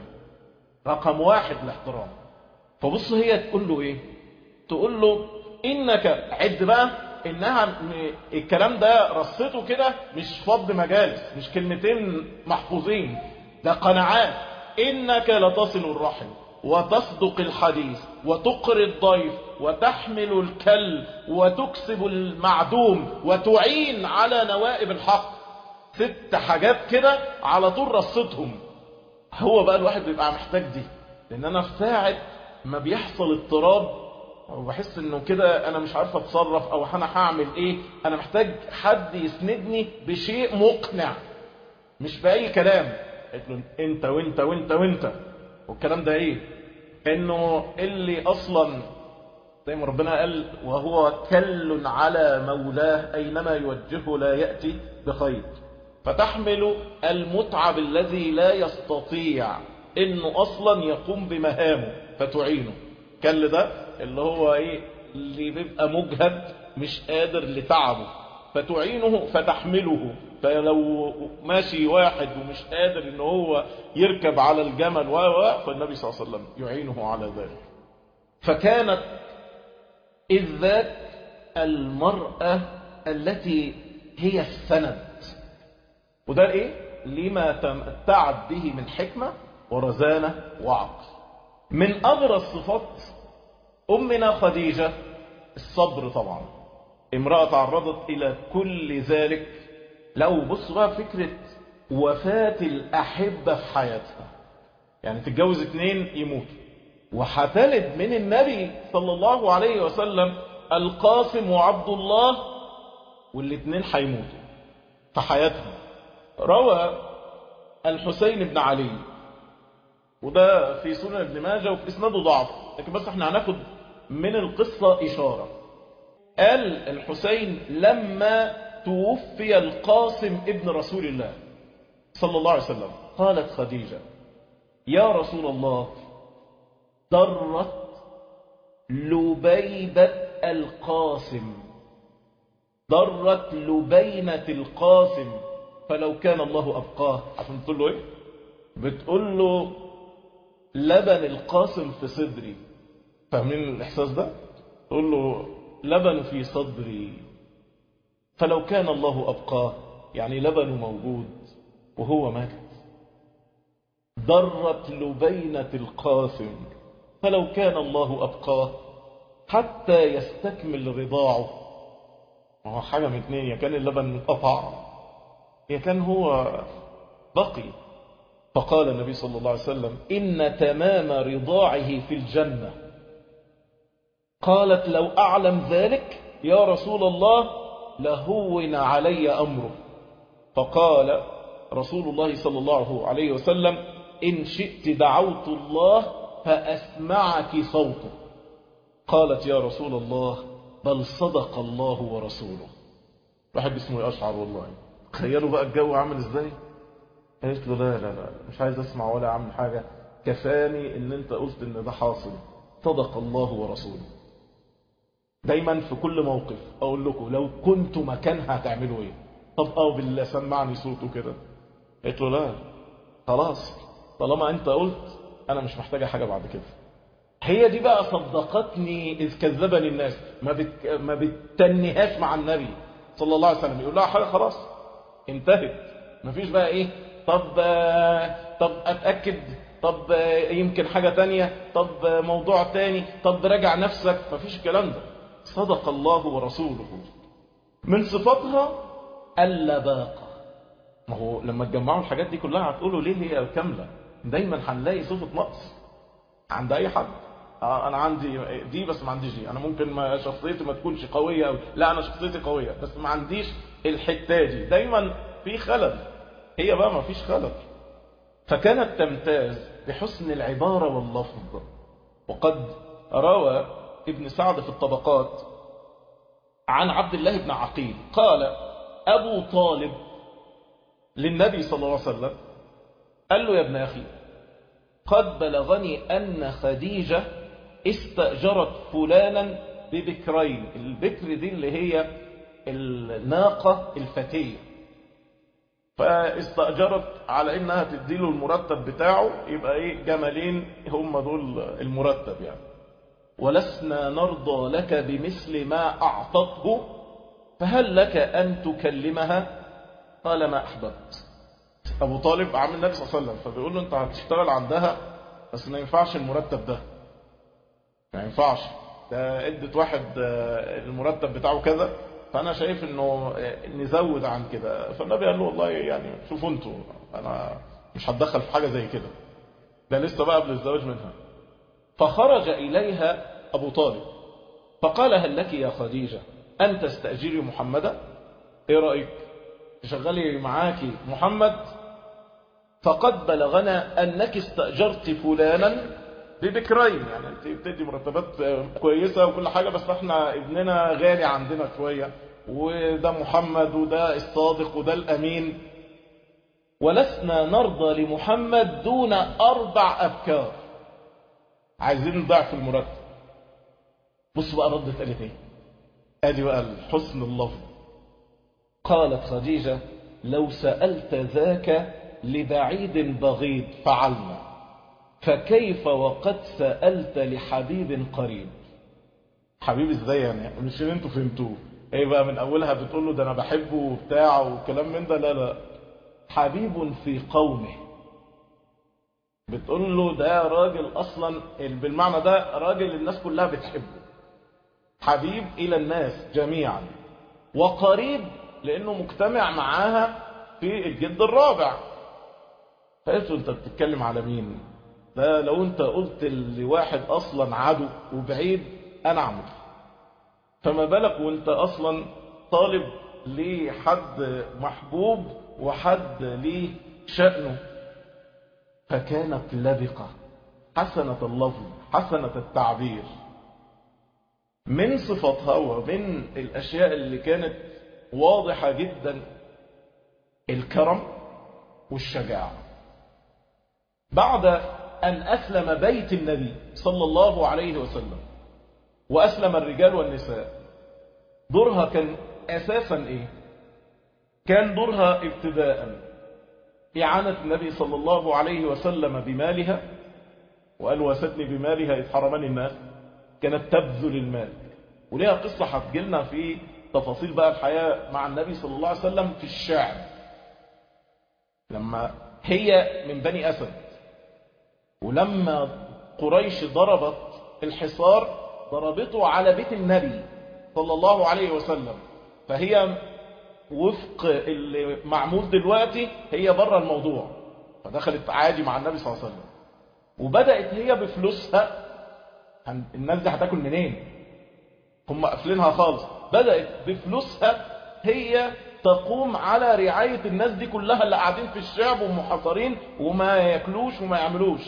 رقم واحد الاحترام فبص هي تقول له ايه تقول له انك عد بقى انها الكلام ده رصته كده مش فض مجالس مش كلمتين محفوظين ده قناعات انك لتصل الرحم وتصدق الحديث وتقري الضيف وتحمل الكل وتكسب المعدوم وتعين على نوائب الحق ست حاجات كده على طول رصتهم هو بقى الواحد بيبقى محتاج دي لان انا في ساعة ما بيحصل اضطراب وبحس انه كده انا مش عارف اتصرف او انا هعمل ايه انا محتاج حد يسندني بشيء مقنع مش باي كلام قلت له انت وانت وانت وانت والكلام ده ايه انه اللي اصلا زي ما ربنا قال وهو كل على مولاه اينما يوجهه لا ياتي بخير فتحمل المتعب الذي لا يستطيع انه اصلا يقوم بمهامه فتعينه كل ده اللي هو ايه اللي بيبقى مجهد مش قادر لتعبه فتعينه فتحمله فلو ماشي واحد ومش قادر ان هو يركب على الجمل و فالنبي صلى الله عليه وسلم يعينه على ذلك فكانت إذ ذاك المرأة التي هي السند وده ايه لما تمتعت به من حكمة ورزانة وعقل من أبرز صفات أمنا خديجة الصبر طبعا امرأة تعرضت إلى كل ذلك لو بص بقى فكرة وفاة الأحبة في حياتها يعني تتجوز اتنين يموتوا وحتلد من النبي صلى الله عليه وسلم القاسم وعبد الله والاتنين هيموتوا في حياتها روى الحسين بن علي وده في سنن ابن ماجه وفي اسناده ضعف لكن بس احنا هناخد من القصة إشارة قال الحسين لما توفي القاسم ابن رسول الله صلى الله عليه وسلم قالت خديجة يا رسول الله ضرت لبيبة القاسم ضرت لبينة القاسم فلو كان الله أبقاه عشان تقول له ايه بتقول له لبن القاسم في صدري فاهمين الإحساس ده تقول له لبن في صدري فلو كان الله أبقاه يعني لبنه موجود وهو مات ضرت لبينة القاسم فلو كان الله أبقاه حتى يستكمل رضاعه ما هو حاجة من اتنين يا كان اللبن انقطع يا كان هو بقي فقال النبي صلى الله عليه وسلم إن تمام رضاعه في الجنة قالت لو أعلم ذلك يا رسول الله لهون علي أمره فقال رسول الله صلى الله عليه وسلم إن شئت دعوت الله فأسمعك صوته قالت يا رسول الله بل صدق الله ورسوله واحد اسمه أشعر والله تخيلوا بقى الجو عامل ازاي قالت له لا لا لا مش عايز اسمع ولا اعمل حاجة كفاني ان انت قلت ان ده حاصل صدق الله ورسوله دايما في كل موقف اقول لكم لو كنت مكانها هتعملوا ايه طب اه بالله سمعني صوته كده قلت له لا خلاص طالما انت قلت انا مش محتاجة حاجة بعد كده هي دي بقى صدقتني اذ كذبني الناس ما بت... ما بتنهاش مع النبي صلى الله عليه وسلم يقول لها حاجة خلاص انتهت مفيش بقى ايه طب طب اتاكد طب يمكن حاجة تانية طب موضوع تاني طب راجع نفسك مفيش الكلام ده صدق الله ورسوله من صفاتها اللباقة ما هو لما تجمعوا الحاجات دي كلها هتقولوا ليه هي كاملة دايما هنلاقي صفة نقص عند اي حد آه انا عندي دي بس ما عنديش دي انا ممكن ما شخصيتي ما تكونش قوية أو لا انا شخصيتي قوية بس ما عنديش الحتة دي دايما في خلل هي بقى ما فيش خلل فكانت تمتاز بحسن العبارة واللفظ وقد روى ابن سعد في الطبقات عن عبد الله بن عقيل قال أبو طالب للنبي صلى الله عليه وسلم قال له يا ابن أخي قد بلغني أن خديجة استأجرت فلانا ببكرين البكر دي اللي هي الناقة الفتية فاستأجرت على انها تديله المرتب بتاعه يبقى ايه جملين هم دول المرتب يعني ولسنا نرضى لك بمثل ما اعطته فهل لك ان تكلمها قال ما احببت ابو طالب عم النبي صلى الله عليه وسلم فبيقول له انت هتشتغل عندها بس ما ينفعش المرتب ده ما ينفعش ده ادت واحد المرتب بتاعه كذا فانا شايف انه نزود عن كده فالنبي قال له والله يعني شوفوا انتوا انا مش هتدخل في حاجة زي كده ده لسه بقى قبل الزواج منها فخرج اليها ابو طالب فقال هل لك يا خديجة ان تستأجري محمدا ايه رأيك تشغلي معاكي محمد فقد بلغنا انك استأجرت فلانا ببكرين يعني انت بتدي مرتبات كويسة وكل حاجة بس احنا ابننا غالي عندنا شوية وده محمد وده الصادق وده الامين ولسنا نرضى لمحمد دون اربع ابكار عايزين ضعف المرتب بص بقى ردت قالت ايه ادي بقى حسن اللفظ قالت خديجة لو سألت ذاك لبعيد بغيض فعلنا فكيف وقد سألت لحبيب قريب حبيب ازاي يعني مش اللي انتوا فهمتوه ايه بقى من اولها بتقول له ده انا بحبه وبتاع وكلام من ده لا لا حبيب في قومه بتقول له ده راجل اصلا بالمعنى ده راجل الناس كلها بتحبه حبيب الى الناس جميعا وقريب لانه مجتمع معاها في الجد الرابع فقلت انت بتتكلم على مين ده لو انت قلت لواحد اصلا عدو وبعيد انا اعمل فما بالك وانت اصلا طالب لحد محبوب وحد ليه شأنه فكانت لبقة حسنة اللفظ حسنة التعبير من صفتها ومن الأشياء اللي كانت واضحة جدا الكرم والشجاعة بعد أن أسلم بيت النبي صلى الله عليه وسلم وأسلم الرجال والنساء دورها كان أساسا إيه كان دورها ابتداء إعانة النبي صلى الله عليه وسلم بمالها وقال وستني بمالها إذ حرمني الناس كانت تبذل المال وليها قصة هتجيلنا في تفاصيل بقى الحياة مع النبي صلى الله عليه وسلم في الشعر لما هي من بني أسد ولما قريش ضربت الحصار ضربته على بيت النبي صلى الله عليه وسلم فهي وفق اللي معمول دلوقتي هي بره الموضوع فدخلت عادي مع النبي صلى الله عليه وسلم وبدأت هي بفلوسها الناس دي هتاكل منين هم قافلينها خالص بدأت بفلوسها هي تقوم على رعاية الناس دي كلها اللي قاعدين في الشعب ومحاصرين وما ياكلوش وما يعملوش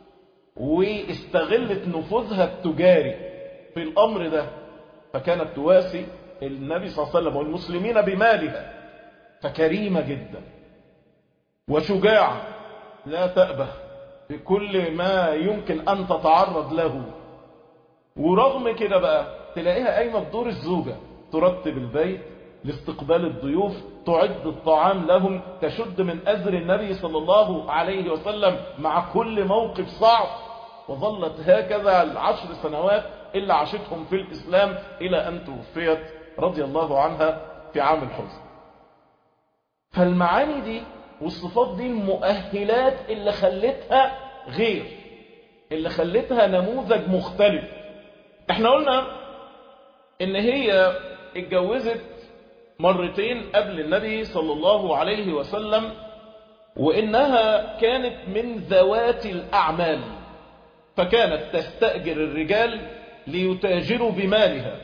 واستغلت نفوذها التجاري في الأمر ده فكانت تواسي النبي صلى الله عليه وسلم والمسلمين بمالها فكريمة جدا وشجاعة لا تأبه بكل ما يمكن أن تتعرض له ورغم كده بقى تلاقيها قايمة بدور الزوجة ترتب البيت لاستقبال الضيوف تعد الطعام لهم تشد من أزر النبي صلى الله عليه وسلم مع كل موقف صعب وظلت هكذا العشر سنوات إلا عاشتهم في الإسلام إلى أن توفيت رضي الله عنها في عام الحزن فالمعاني دي والصفات دي المؤهلات اللي خلتها غير اللي خلتها نموذج مختلف احنا قلنا ان هي اتجوزت مرتين قبل النبي صلى الله عليه وسلم وانها كانت من ذوات الاعمال فكانت تستأجر الرجال ليتاجروا بمالها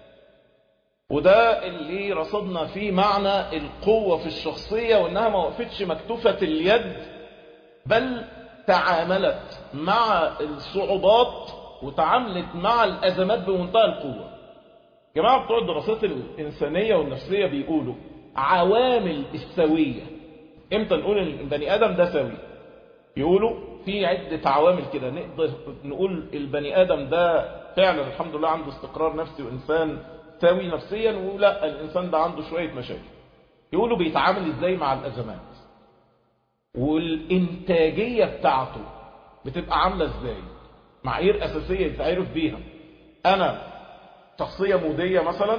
وده اللي رصدنا فيه معنى القوة في الشخصية وانها ما وقفتش مكتوفة اليد بل تعاملت مع الصعوبات وتعاملت مع الأزمات بمنتهى القوة جماعة بتوع الدراسات الإنسانية والنفسية بيقولوا عوامل السوية امتى نقول البني آدم ده سوي يقولوا في عدة عوامل كده نقدر نقول البني آدم ده فعلا الحمد لله عنده استقرار نفسي وإنسان سوي نفسيا ولا الإنسان ده عنده شوية مشاكل يقولوا بيتعامل إزاي مع الأزمات والإنتاجية بتاعته بتبقى عاملة إزاي معايير أساسية يتعرف بيها أنا شخصية مودية مثلا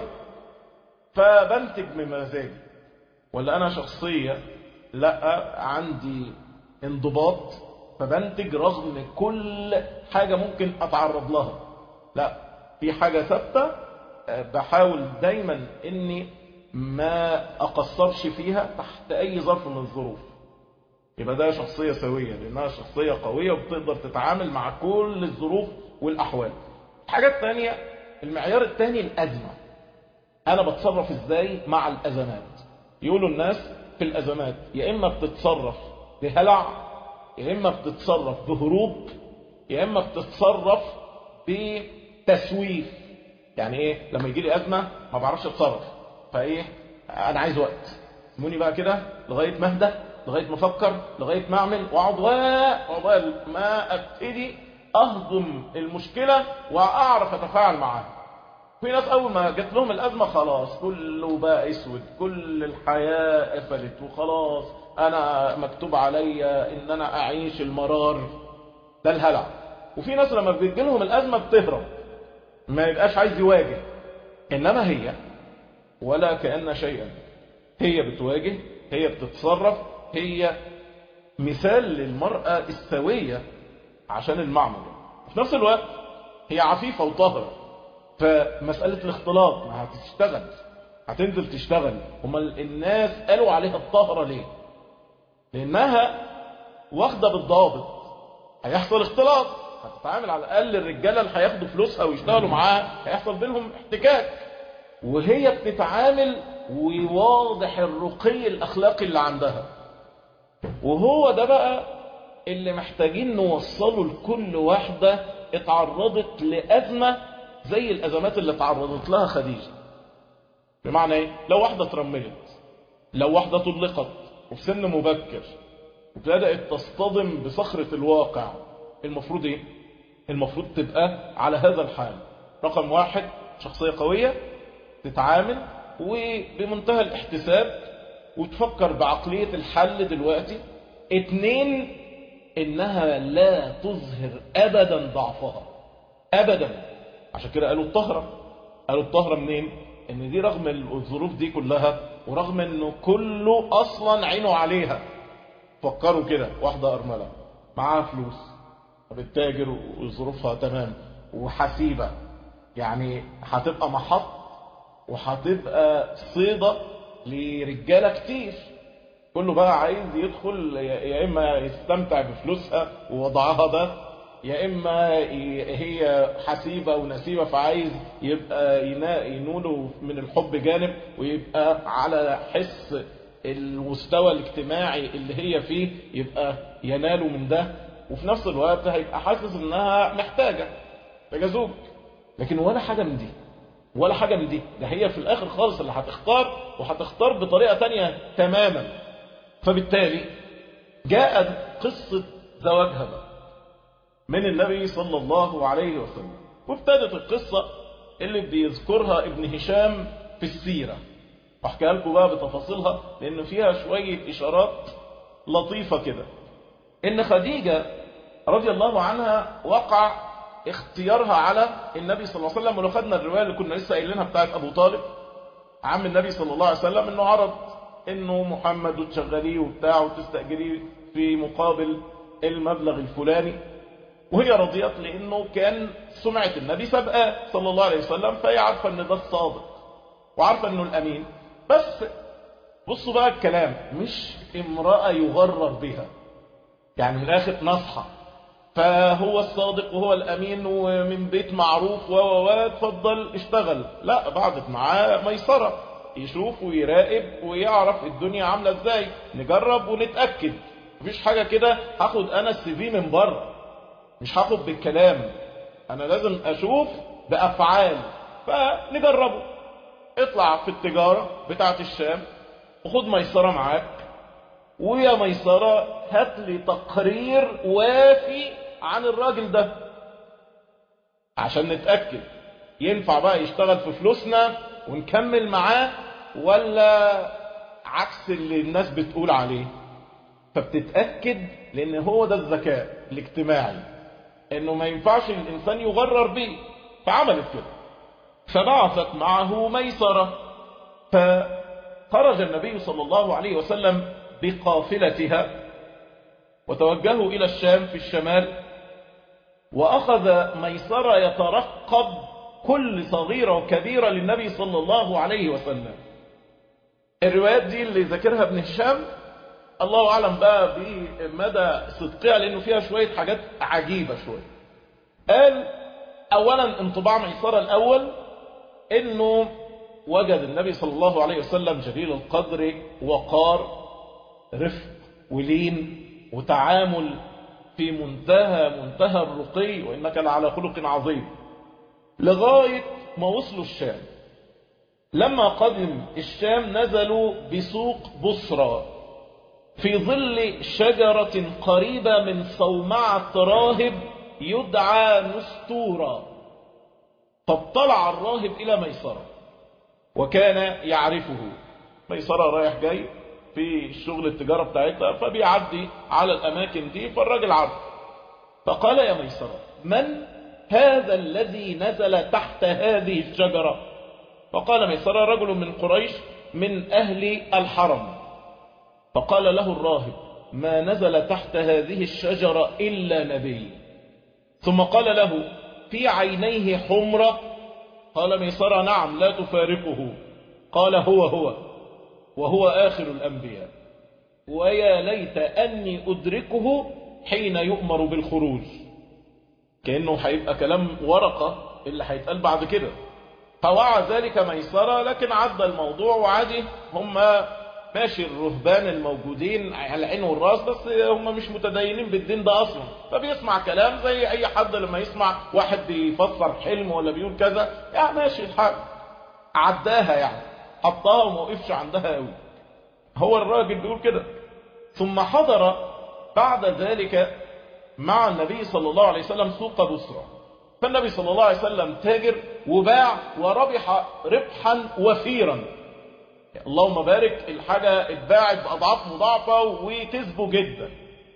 فبنتج بمزاجي ولا أنا شخصية لا عندي انضباط فبنتج رغم كل حاجة ممكن أتعرض لها لا في حاجة ثابتة بحاول دايما اني ما اقصرش فيها تحت اي ظرف من الظروف يبقى ده شخصية سوية لانها شخصية قوية وبتقدر تتعامل مع كل الظروف والاحوال الحاجة الثانية المعيار الثاني الازمة انا بتصرف ازاي مع الازمات يقولوا الناس في الازمات يا اما بتتصرف بهلع يا اما بتتصرف بهروب يا اما بتتصرف بتسويف يعني ايه لما يجي لي ازمه ما بعرفش اتصرف فايه انا عايز وقت سيبوني بقى كده لغايه ما اهدى لغايه ما افكر لغايه ما اعمل واقعد وعقبال ما ابتدي اهضم المشكله واعرف اتفاعل معاها في ناس اول ما جت لهم الازمه خلاص كله بقى اسود كل الحياه قفلت وخلاص انا مكتوب عليا ان انا اعيش المرار ده الهلع وفي ناس لما بتجي لهم الازمه بتهرب ما يبقاش عايز يواجه انما هي ولا كأن شيئا هي بتواجه هي بتتصرف هي مثال للمرأة السوية عشان المعنى ده في نفس الوقت هي عفيفة وطاهرة فمسألة الاختلاط ما هتشتغل هتنزل تشتغل هما الناس قالوا عليها الطاهرة ليه لانها واخدة بالضابط هيحصل اختلاط هتتعامل على الاقل الرجاله اللي هياخدوا فلوسها ويشتغلوا معاها هيحصل بينهم احتكاك وهي بتتعامل وواضح الرقي الاخلاقي اللي عندها وهو ده بقى اللي محتاجين نوصله لكل واحده اتعرضت لازمه زي الازمات اللي اتعرضت لها خديجه بمعنى ايه لو واحده اترملت لو واحده طلقت وفي سن مبكر وبدات تصطدم بصخره الواقع المفروض ايه المفروض تبقى على هذا الحال رقم واحد شخصية قوية تتعامل وبمنتهى الاحتساب وتفكر بعقلية الحل دلوقتي اتنين انها لا تظهر ابدا ضعفها ابدا عشان كده قالوا الطهرة قالوا الطهرة منين ان دي رغم الظروف دي كلها ورغم انه كله اصلا عينه عليها فكروا كده واحدة ارملة معاها فلوس بتتاجر وظروفها تمام وحسيبة يعني هتبقى محط وهتبقى صيدة لرجالة كتير كله بقى عايز يدخل يا إما يستمتع بفلوسها ووضعها ده يا إما هي حسيبة ونسيبة فعايز يبقى ينوله من الحب جانب ويبقى على حس المستوى الاجتماعي اللي هي فيه يبقى يناله من ده وفي نفس الوقت هيبقى حاسس انها محتاجة محتاجة زوج لكن ولا حاجة من دي ولا حاجة من دي ده هي في الاخر خالص اللي هتختار وهتختار بطريقة تانية تماما فبالتالي جاءت قصة زواجها بقى من النبي صلى الله عليه وسلم وابتدت القصة اللي بيذكرها ابن هشام في السيرة احكيها لكم بقى بتفاصيلها لان فيها شوية اشارات لطيفة كده ان خديجة رضي الله عنها وقع اختيارها على النبي صلى الله عليه وسلم ولو خدنا الرواية اللي كنا لسه قايلينها بتاعت ابو طالب عم النبي صلى الله عليه وسلم انه عرض انه محمد وتشغليه وبتاع وتستأجريه في مقابل المبلغ الفلاني وهي رضيت لانه كان سمعة النبي سبقاه صلى الله عليه وسلم فهي عارفة ان ده الصادق وعارفة انه الامين بس بصوا بقى الكلام مش امرأة يغرر بها يعني من الاخر نصحى فهو الصادق وهو الامين ومن بيت معروف و و اتفضل اشتغل لا بعدت معاه ميسرة يشوف ويراقب ويعرف الدنيا عاملة ازاي نجرب ونتأكد مفيش حاجة كده هاخد انا السي في من بره مش هاخد بالكلام انا لازم اشوف بافعال فنجربه اطلع في التجارة بتاعت الشام وخد ميسرة معاك ويا ميسرة هات لي تقرير وافي عن الراجل ده عشان نتأكد ينفع بقى يشتغل في فلوسنا ونكمل معاه ولا عكس اللي الناس بتقول عليه فبتتأكد لان هو ده الذكاء الاجتماعي انه ما ينفعش الانسان يغرر بيه فعملت كده فبعثت معه ميسرة فخرج النبي صلى الله عليه وسلم بقافلتها وتوجهوا إلى الشام في الشمال وأخذ ميسرة يترقب كل صغيرة وكبيرة للنبي صلى الله عليه وسلم الروايات دي اللي ذكرها ابن هشام الله أعلم بقى بمدى صدقها لأنه فيها شوية حاجات عجيبة شوية قال أولا انطباع ميسرة الأول أنه وجد النبي صلى الله عليه وسلم جليل القدر وقار رفق ولين وتعامل في منتهى منتهى الرقي وإنك لعلى خلق عظيم لغاية ما وصلوا الشام لما قدم الشام نزلوا بسوق بصرى في ظل شجرة قريبة من صومعة راهب يدعى نستورا فاطلع الراهب إلى ميسرة وكان يعرفه ميسرة رايح جاي في شغل التجارة بتاعتها فبيعدي على الأماكن دي فالراجل عرف فقال يا ميسرة من هذا الذي نزل تحت هذه الشجرة فقال ميسرة رجل من قريش من أهل الحرم فقال له الراهب ما نزل تحت هذه الشجرة إلا نبي ثم قال له في عينيه حمرة قال ميسرة نعم لا تفارقه قال هو هو وهو آخر الأنبياء ويا ليت أني أدركه حين يؤمر بالخروج كأنه هيبقى كلام ورقة اللي هيتقال بعد كده فوعى ذلك ميسرة لكن عدى الموضوع وعادي هم ماشي الرهبان الموجودين على العين والراس بس هم مش متدينين بالدين ده اصلا فبيسمع كلام زي اي حد لما يسمع واحد بيفسر حلم ولا بيقول كذا يعني ماشي الحال عداها يعني حطها وما وقفش عندها قوي هو الراجل بيقول كده ثم حضر بعد ذلك مع النبي صلى الله عليه وسلم سوق بصرى فالنبي صلى الله عليه وسلم تاجر وباع وربح ربحا وفيرا اللهم بارك الحاجة اتباعت بأضعاف مضاعفة وكسبه جدا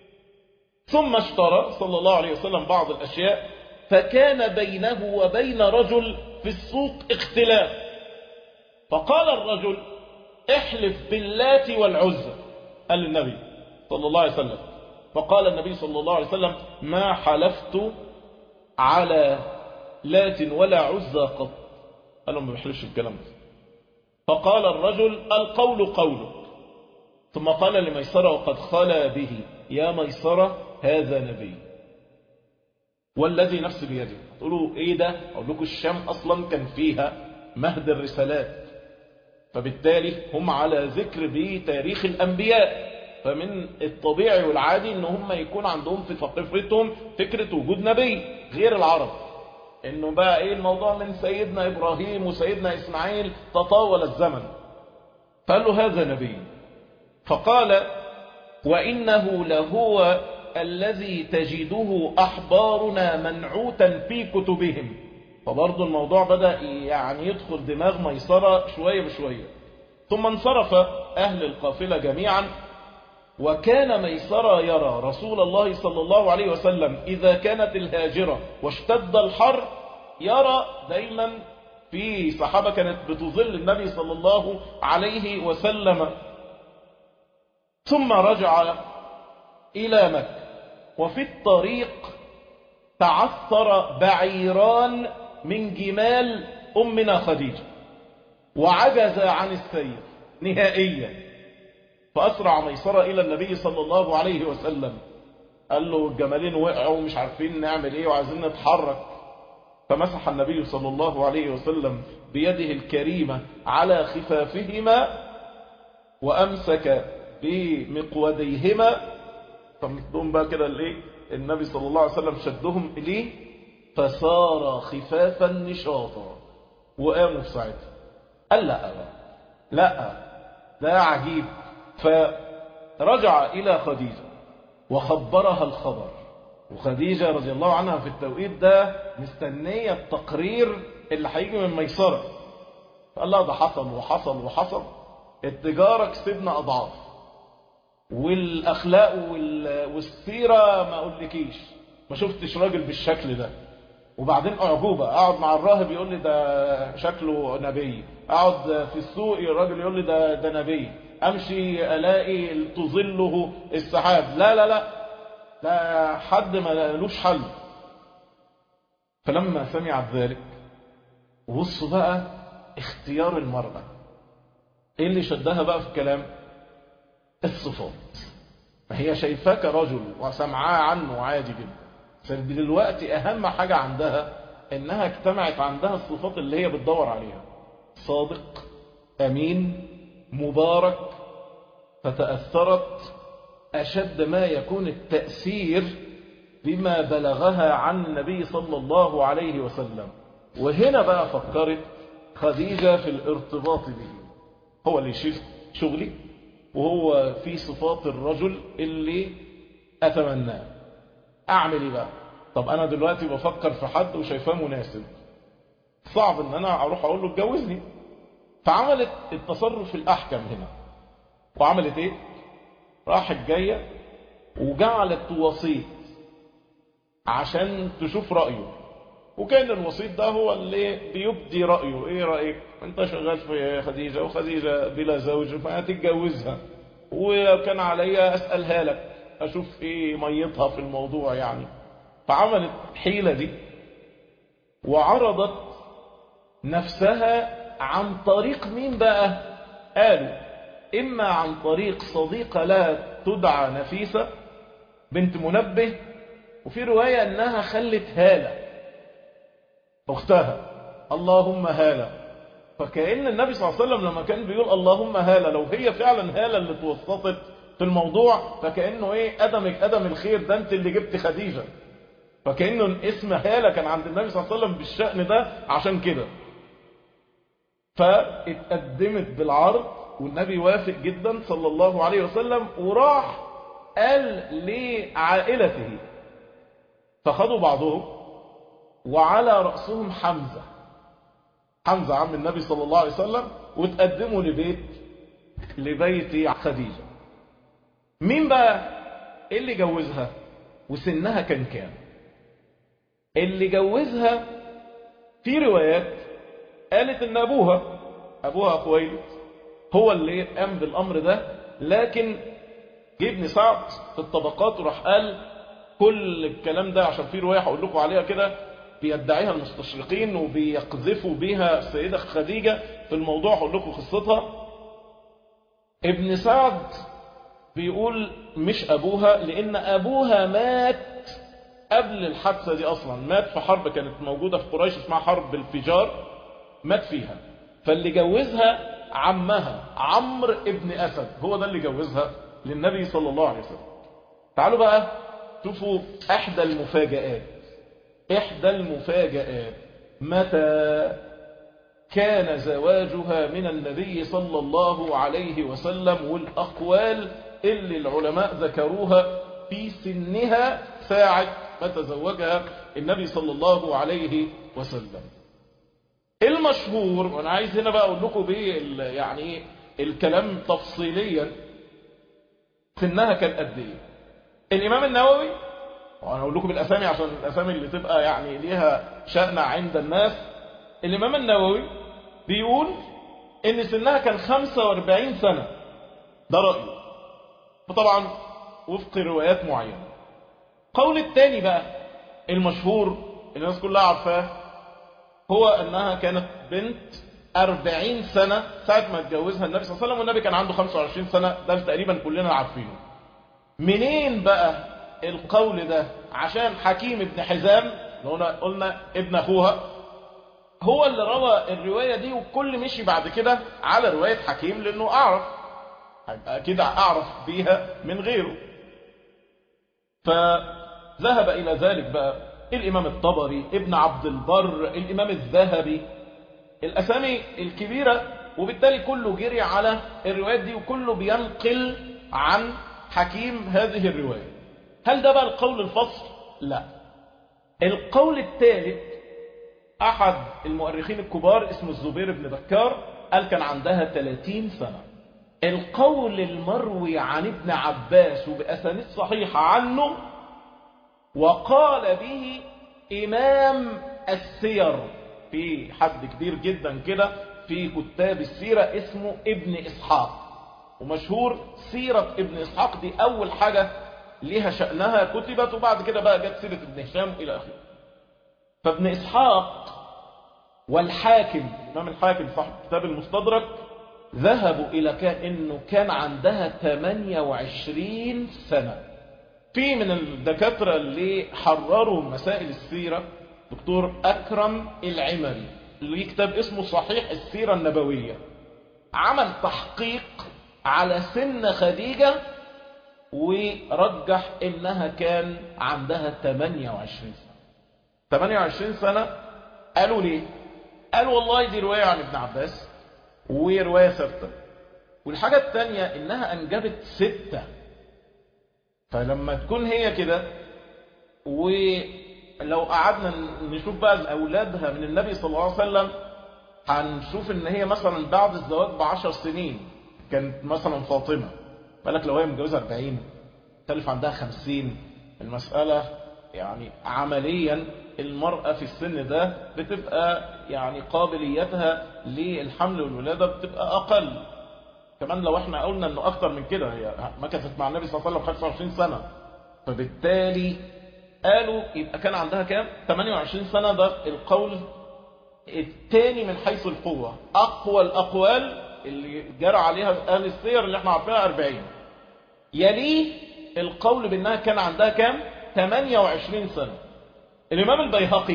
ثم اشترى صلى الله عليه وسلم بعض الأشياء فكان بينه وبين رجل في السوق اختلاف فقال الرجل احلف باللات والعزى قال للنبي صلى الله عليه وسلم فقال النبي صلى الله عليه وسلم ما حلفت على لات ولا عزى قط قال لهم ما بيحلفش الكلام ده فقال الرجل القول قولك ثم قال لميسرة وقد خلا به يا ميسرة هذا نبي والذي نفس بيده تقولوا ايه ده اقول لكم الشام اصلا كان فيها مهد الرسالات فبالتالي هم على ذكر بتاريخ الانبياء فمن الطبيعي والعادي ان هم يكون عندهم في ثقافتهم فكرة وجود نبي غير العرب انه بقى ايه الموضوع من سيدنا ابراهيم وسيدنا اسماعيل تطاول الزمن فقال له هذا نبي فقال وانه لهو الذي تجده احبارنا منعوتا في كتبهم فبرضه الموضوع بدأ يعني يدخل دماغ ميسرة شوية بشوية ثم انصرف اهل القافلة جميعا وكان ميسرة يرى رسول الله صلى الله عليه وسلم إذا كانت الهاجرة واشتد الحر يرى دايما في صحابة كانت بتظل النبي صلى الله عليه وسلم ثم رجع إلى مكة وفي الطريق تعثر بعيران من جمال أمنا خديجة وعجز عن السير نهائيا فأسرع ميسرة إلى النبي صلى الله عليه وسلم قال له الجمالين وقعوا ومش عارفين نعمل ايه وعايزين نتحرك فمسح النبي صلى الله عليه وسلم بيده الكريمة على خفافهما وأمسك بمقوديهما فمثلهم بقى كده الايه النبي صلى الله عليه وسلم شدهم إليه فصار خفافا نشاطا وقاموا في ساعتها قال لا لا ده عجيب فرجع إلى خديجة وخبرها الخبر وخديجة رضي الله عنها في التوقيت ده مستنية التقرير اللي هيجي من ميسرة فقال لها ده حصل وحصل وحصل التجارة كسبنا أضعاف والأخلاق والسيرة ما أقولكيش ما شفتش راجل بالشكل ده وبعدين أعجوبة أقعد مع الراهب يقول لي ده شكله نبي أقعد في السوق الراجل يقول لي ده, ده نبي امشي الاقي تظله السحاب لا لا لا ده حد ما لوش حل فلما سمعت ذلك بصوا بقى اختيار المرأة ايه اللي شدها بقى في الكلام الصفات ما هي شايفاك رجل وسمعاه عنه عادي جدا دلوقتي اهم حاجة عندها انها اجتمعت عندها الصفات اللي هي بتدور عليها صادق امين مبارك فتأثرت أشد ما يكون التأثير بما بلغها عن النبي صلى الله عليه وسلم وهنا بقى فكرت خديجة في الارتباط به هو اللي يشيل شغلي وهو في صفات الرجل اللي أتمناه أعمل إيه بقى طب أنا دلوقتي بفكر في حد وشايفاه مناسب صعب ان انا اروح اقول له اتجوزني فعملت التصرف الأحكم هنا وعملت ايه راحت جاية وجعلت وسيط عشان تشوف رأيه وكان الوسيط ده هو اللي بيبدي رأيه ايه رأيك انت شغال في خديجة وخديجة بلا زوج فهتتجوزها وكان عليا اسألها لك اشوف ايه ميتها في الموضوع يعني فعملت حيلة دي وعرضت نفسها عن طريق مين بقى قالوا إما عن طريق صديقة لا تدعى نفيسة بنت منبه وفي رواية أنها خلت هالة أختها اللهم هالة فكأن النبي صلى الله عليه وسلم لما كان بيقول اللهم هالة لو هي فعلا هالة اللي توسطت في الموضوع فكأنه ايه أدمك أدم الخير ده انت اللي جبت خديجة فكأنه اسم هالة كان عند النبي صلى الله عليه وسلم بالشأن ده عشان كده فاتقدمت بالعرض والنبي وافق جدا صلى الله عليه وسلم وراح قال لعائلته فخدوا بعضهم وعلى رأسهم حمزة حمزة عم النبي صلى الله عليه وسلم وتقدموا لبيت لبيت خديجة مين بقى اللي جوزها وسنها كان كام اللي جوزها في روايات قالت ان ابوها ابوها خويلد هو اللي قام بالامر ده لكن جه ابن سعد في الطبقات وراح قال كل الكلام ده عشان في رواية هقول لكم عليها كده بيدعيها المستشرقين وبيقذفوا بيها السيدة خديجة في الموضوع هقول لكم قصتها ابن سعد بيقول مش أبوها لأن أبوها مات قبل الحادثة دي أصلا مات في حرب كانت موجودة في قريش اسمها حرب الفجار مات فيها فاللي جوزها عمها عمرو ابن أسد هو ده اللي جوزها للنبي صلى الله عليه وسلم تعالوا بقى شوفوا إحدى المفاجآت إحدى المفاجآت متى كان زواجها من النبي صلى الله عليه وسلم والأقوال اللي العلماء ذكروها في سنها ساعة ما تزوجها النبي صلى الله عليه وسلم المشهور وانا عايز هنا بقى اقول لكم بيه يعني الكلام تفصيليا سنها كان قد ايه الامام النووي وانا اقول لكم الاسامي عشان الاسامي اللي تبقى يعني ليها شأن عند الناس الامام النووي بيقول ان سنها كان 45 سنة ده رأيه وطبعا وفق روايات معينة قول الثاني بقى المشهور الناس كلها عارفاه هو انها كانت بنت 40 سنة ساعة ما اتجوزها النبي صلى الله عليه وسلم والنبي كان عنده 25 سنة ده تقريبا كلنا عارفينه منين بقى القول ده عشان حكيم ابن حزام اللي قلنا ابن اخوها هو اللي روى الرواية دي وكل مشي بعد كده على رواية حكيم لانه اعرف اكيد اعرف بيها من غيره فذهب الى ذلك بقى الامام الطبري ابن عبد البر الامام الذهبي الاسامي الكبيرة وبالتالي كله جري على الروايات دي وكله بينقل عن حكيم هذه الرواية هل ده بقى القول الفصل لا القول الثالث احد المؤرخين الكبار اسمه الزبير بن بكار قال كان عندها 30 سنة القول المروي عن ابن عباس وبأسانيد صحيحة عنه وقال به إمام السير في حد كبير جدا كده في كتاب السيرة اسمه ابن إسحاق ومشهور سيرة ابن إسحاق دي أول حاجة ليها شأنها كتبت وبعد كده بقى جت سيرة ابن هشام إلى آخره فابن إسحاق والحاكم الإمام الحاكم صاحب كتاب المستدرك ذهبوا إلى كان إنه كان عندها 28 سنة في من الدكاترة اللي حرروا مسائل السيرة دكتور أكرم العمري اللي كتاب اسمه صحيح السيرة النبوية عمل تحقيق على سن خديجة ورجح انها كان عندها 28 سنة 28 سنة قالوا ليه قالوا والله دي رواية عن ابن عباس ورواية ثابتة والحاجة الثانية انها انجبت ستة فلما تكون هي كده ولو قعدنا نشوف بقى اولادها من النبي صلى الله عليه وسلم هنشوف ان هي مثلا بعد الزواج بعشر سنين كانت مثلا فاطمة بالك لو هي متجوزة 40 تلف عندها 50 المسألة يعني عمليا المرأة في السن ده بتبقى يعني قابليتها للحمل والولادة بتبقى أقل كمان لو احنا قلنا انه اكتر من كده هي مكثت مع النبي صلى الله عليه وسلم 25 سنة فبالتالي قالوا يبقى كان عندها كام 28 سنة ده القول الثاني من حيث القوة اقوى الاقوال اللي جرى عليها اهل السير اللي احنا عارفينها 40 يليه القول بانها كان عندها كام 28 سنة الامام البيهقي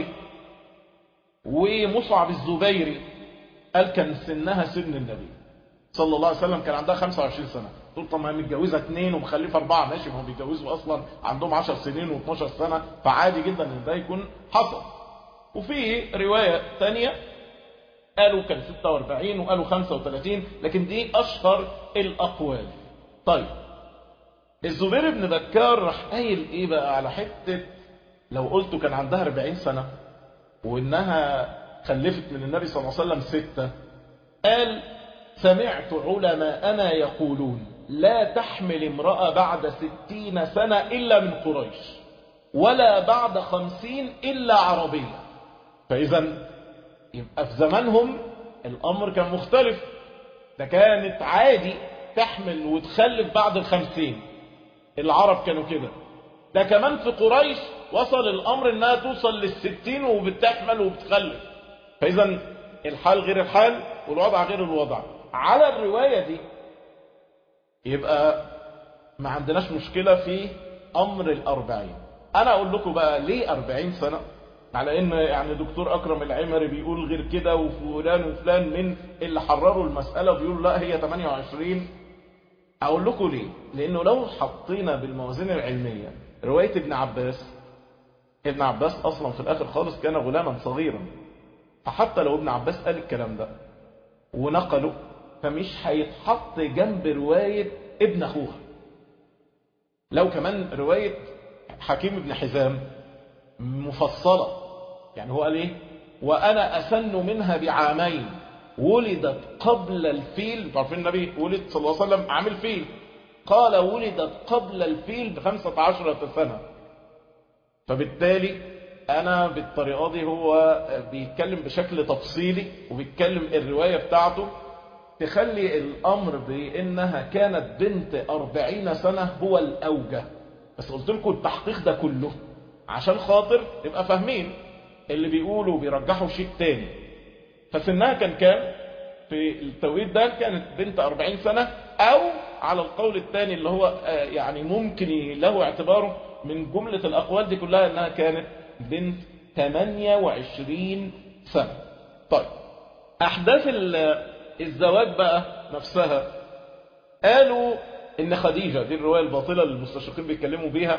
ومصعب الزبيري قال كان سنها سن النبي صلى الله عليه وسلم كان عندها 25 سنة تقول طب ما هي متجوزة اثنين ومخلفة أربعة ماشي ما هم بيتجوزوا أصلا عندهم 10 سنين و12 سنة فعادي جدا إن ده يكون حصل وفي رواية تانية قالوا كان 46 وقالوا 35 لكن دي أشهر الأقوال طيب الزبير بن بكار راح قايل إيه بقى على حتة لو قلتوا كان عندها 40 سنة وإنها خلفت من النبي صلى الله عليه وسلم ستة قال سمعت علماءنا يقولون لا تحمل امرأة بعد ستين سنة إلا من قريش ولا بعد خمسين إلا عربية فإذا يبقى في زمانهم الأمر كان مختلف ده كانت عادي تحمل وتخلف بعد الخمسين العرب كانوا كده ده كمان في قريش وصل الأمر إنها توصل للستين وبتحمل وبتخلف فإذا الحال غير الحال والوضع غير الوضع على الرواية دي يبقى ما عندناش مشكلة في أمر الأربعين أنا أقول لكم بقى ليه أربعين سنة على ان يعني دكتور اكرم العمري بيقول غير كده وفلان وفلان من اللي حرروا المسألة بيقولوا لا هي 28 اقول لكم ليه لانه لو حطينا بالموازين العلمية رواية ابن عباس ابن عباس اصلا في الاخر خالص كان غلاما صغيرا فحتى لو ابن عباس قال الكلام ده ونقله فمش هيتحط جنب رواية ابن اخوها لو كمان رواية حكيم بن حزام مفصلة يعني هو قال ايه وانا اسن منها بعامين ولدت قبل الفيل تعرفين النبي ولد صلى الله عليه وسلم عامل فيل قال ولدت قبل الفيل بخمسة عشرة سنة فبالتالي انا بالطريقة دي هو بيتكلم بشكل تفصيلي وبيتكلم الرواية بتاعته تخلي الامر بانها كانت بنت اربعين سنة هو الاوجه بس قلت لكم التحقيق ده كله عشان خاطر يبقى فاهمين اللي بيقولوا بيرجحوا شيء تاني فسنها كان كام في التوقيت ده كانت بنت 40 سنة او على القول الثاني اللي هو يعني ممكن له اعتباره من جملة الاقوال دي كلها انها كانت بنت 28 سنة طيب احداث الزواج بقى نفسها قالوا ان خديجة دي الرواية الباطلة اللي المستشرقين بيتكلموا بيها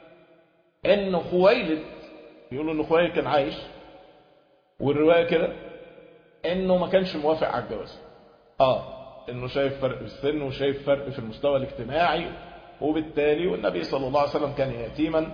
ان خويلد بيقولوا ان خويلد كان عايش والرواية كده انه ما كانش موافق على الجواز اه انه شايف فرق في السن وشايف فرق في المستوى الاجتماعي وبالتالي والنبي صلى الله عليه وسلم كان يتيما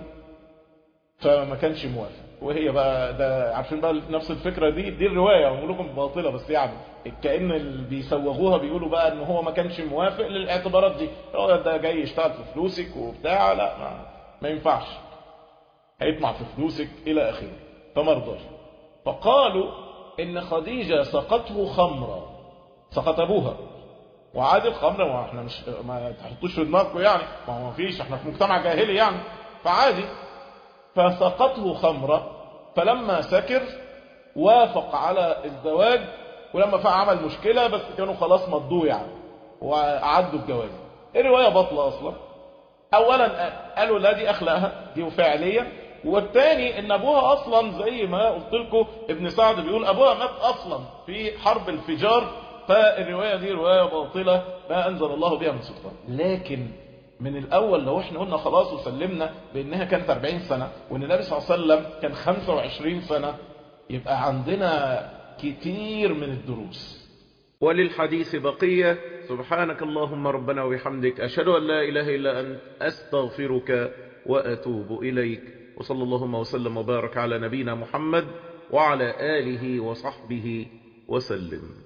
فما كانش موافق وهي بقى ده عارفين بقى نفس الفكرة دي دي الرواية بقول لكم باطلة بس يعني كأن اللي بيسوغوها بيقولوا بقى ان هو ما كانش موافق للاعتبارات دي هو ده جاي يشتغل في فلوسك وبتاع لا ما, ما ينفعش هيطمع في فلوسك الى اخره فما رضاش فقالوا ان خديجة سقته خمرا سقط ابوها وعادي الخمر ما احنا مش ما تحطوش في دماغكم يعني ما هو ما فيش احنا في مجتمع جاهلي يعني فعادي فسقته خمرا فلما سكر وافق على الزواج ولما فعل عمل مشكلة بس كانوا خلاص مضوه يعني وعدوا الجواز الرواية بطلة اصلا اولا قالوا لا دي اخلاقها دي فعليا والتاني ان ابوها اصلا زي ما قلت لكم ابن سعد بيقول ابوها مات اصلا في حرب الفجار فالرواية دي رواية باطلة ما انزل الله بها من سلطان لكن من الاول لو احنا قلنا خلاص وسلمنا بانها كانت 40 سنة وان النبي صلى الله عليه وسلم كان 25 سنة يبقى عندنا كتير من الدروس وللحديث بقية سبحانك اللهم ربنا وبحمدك أشهد أن لا إله إلا أنت أستغفرك وأتوب إليك وصلى اللهم وسلم وبارك على نبينا محمد وعلى آله وصحبه وسلم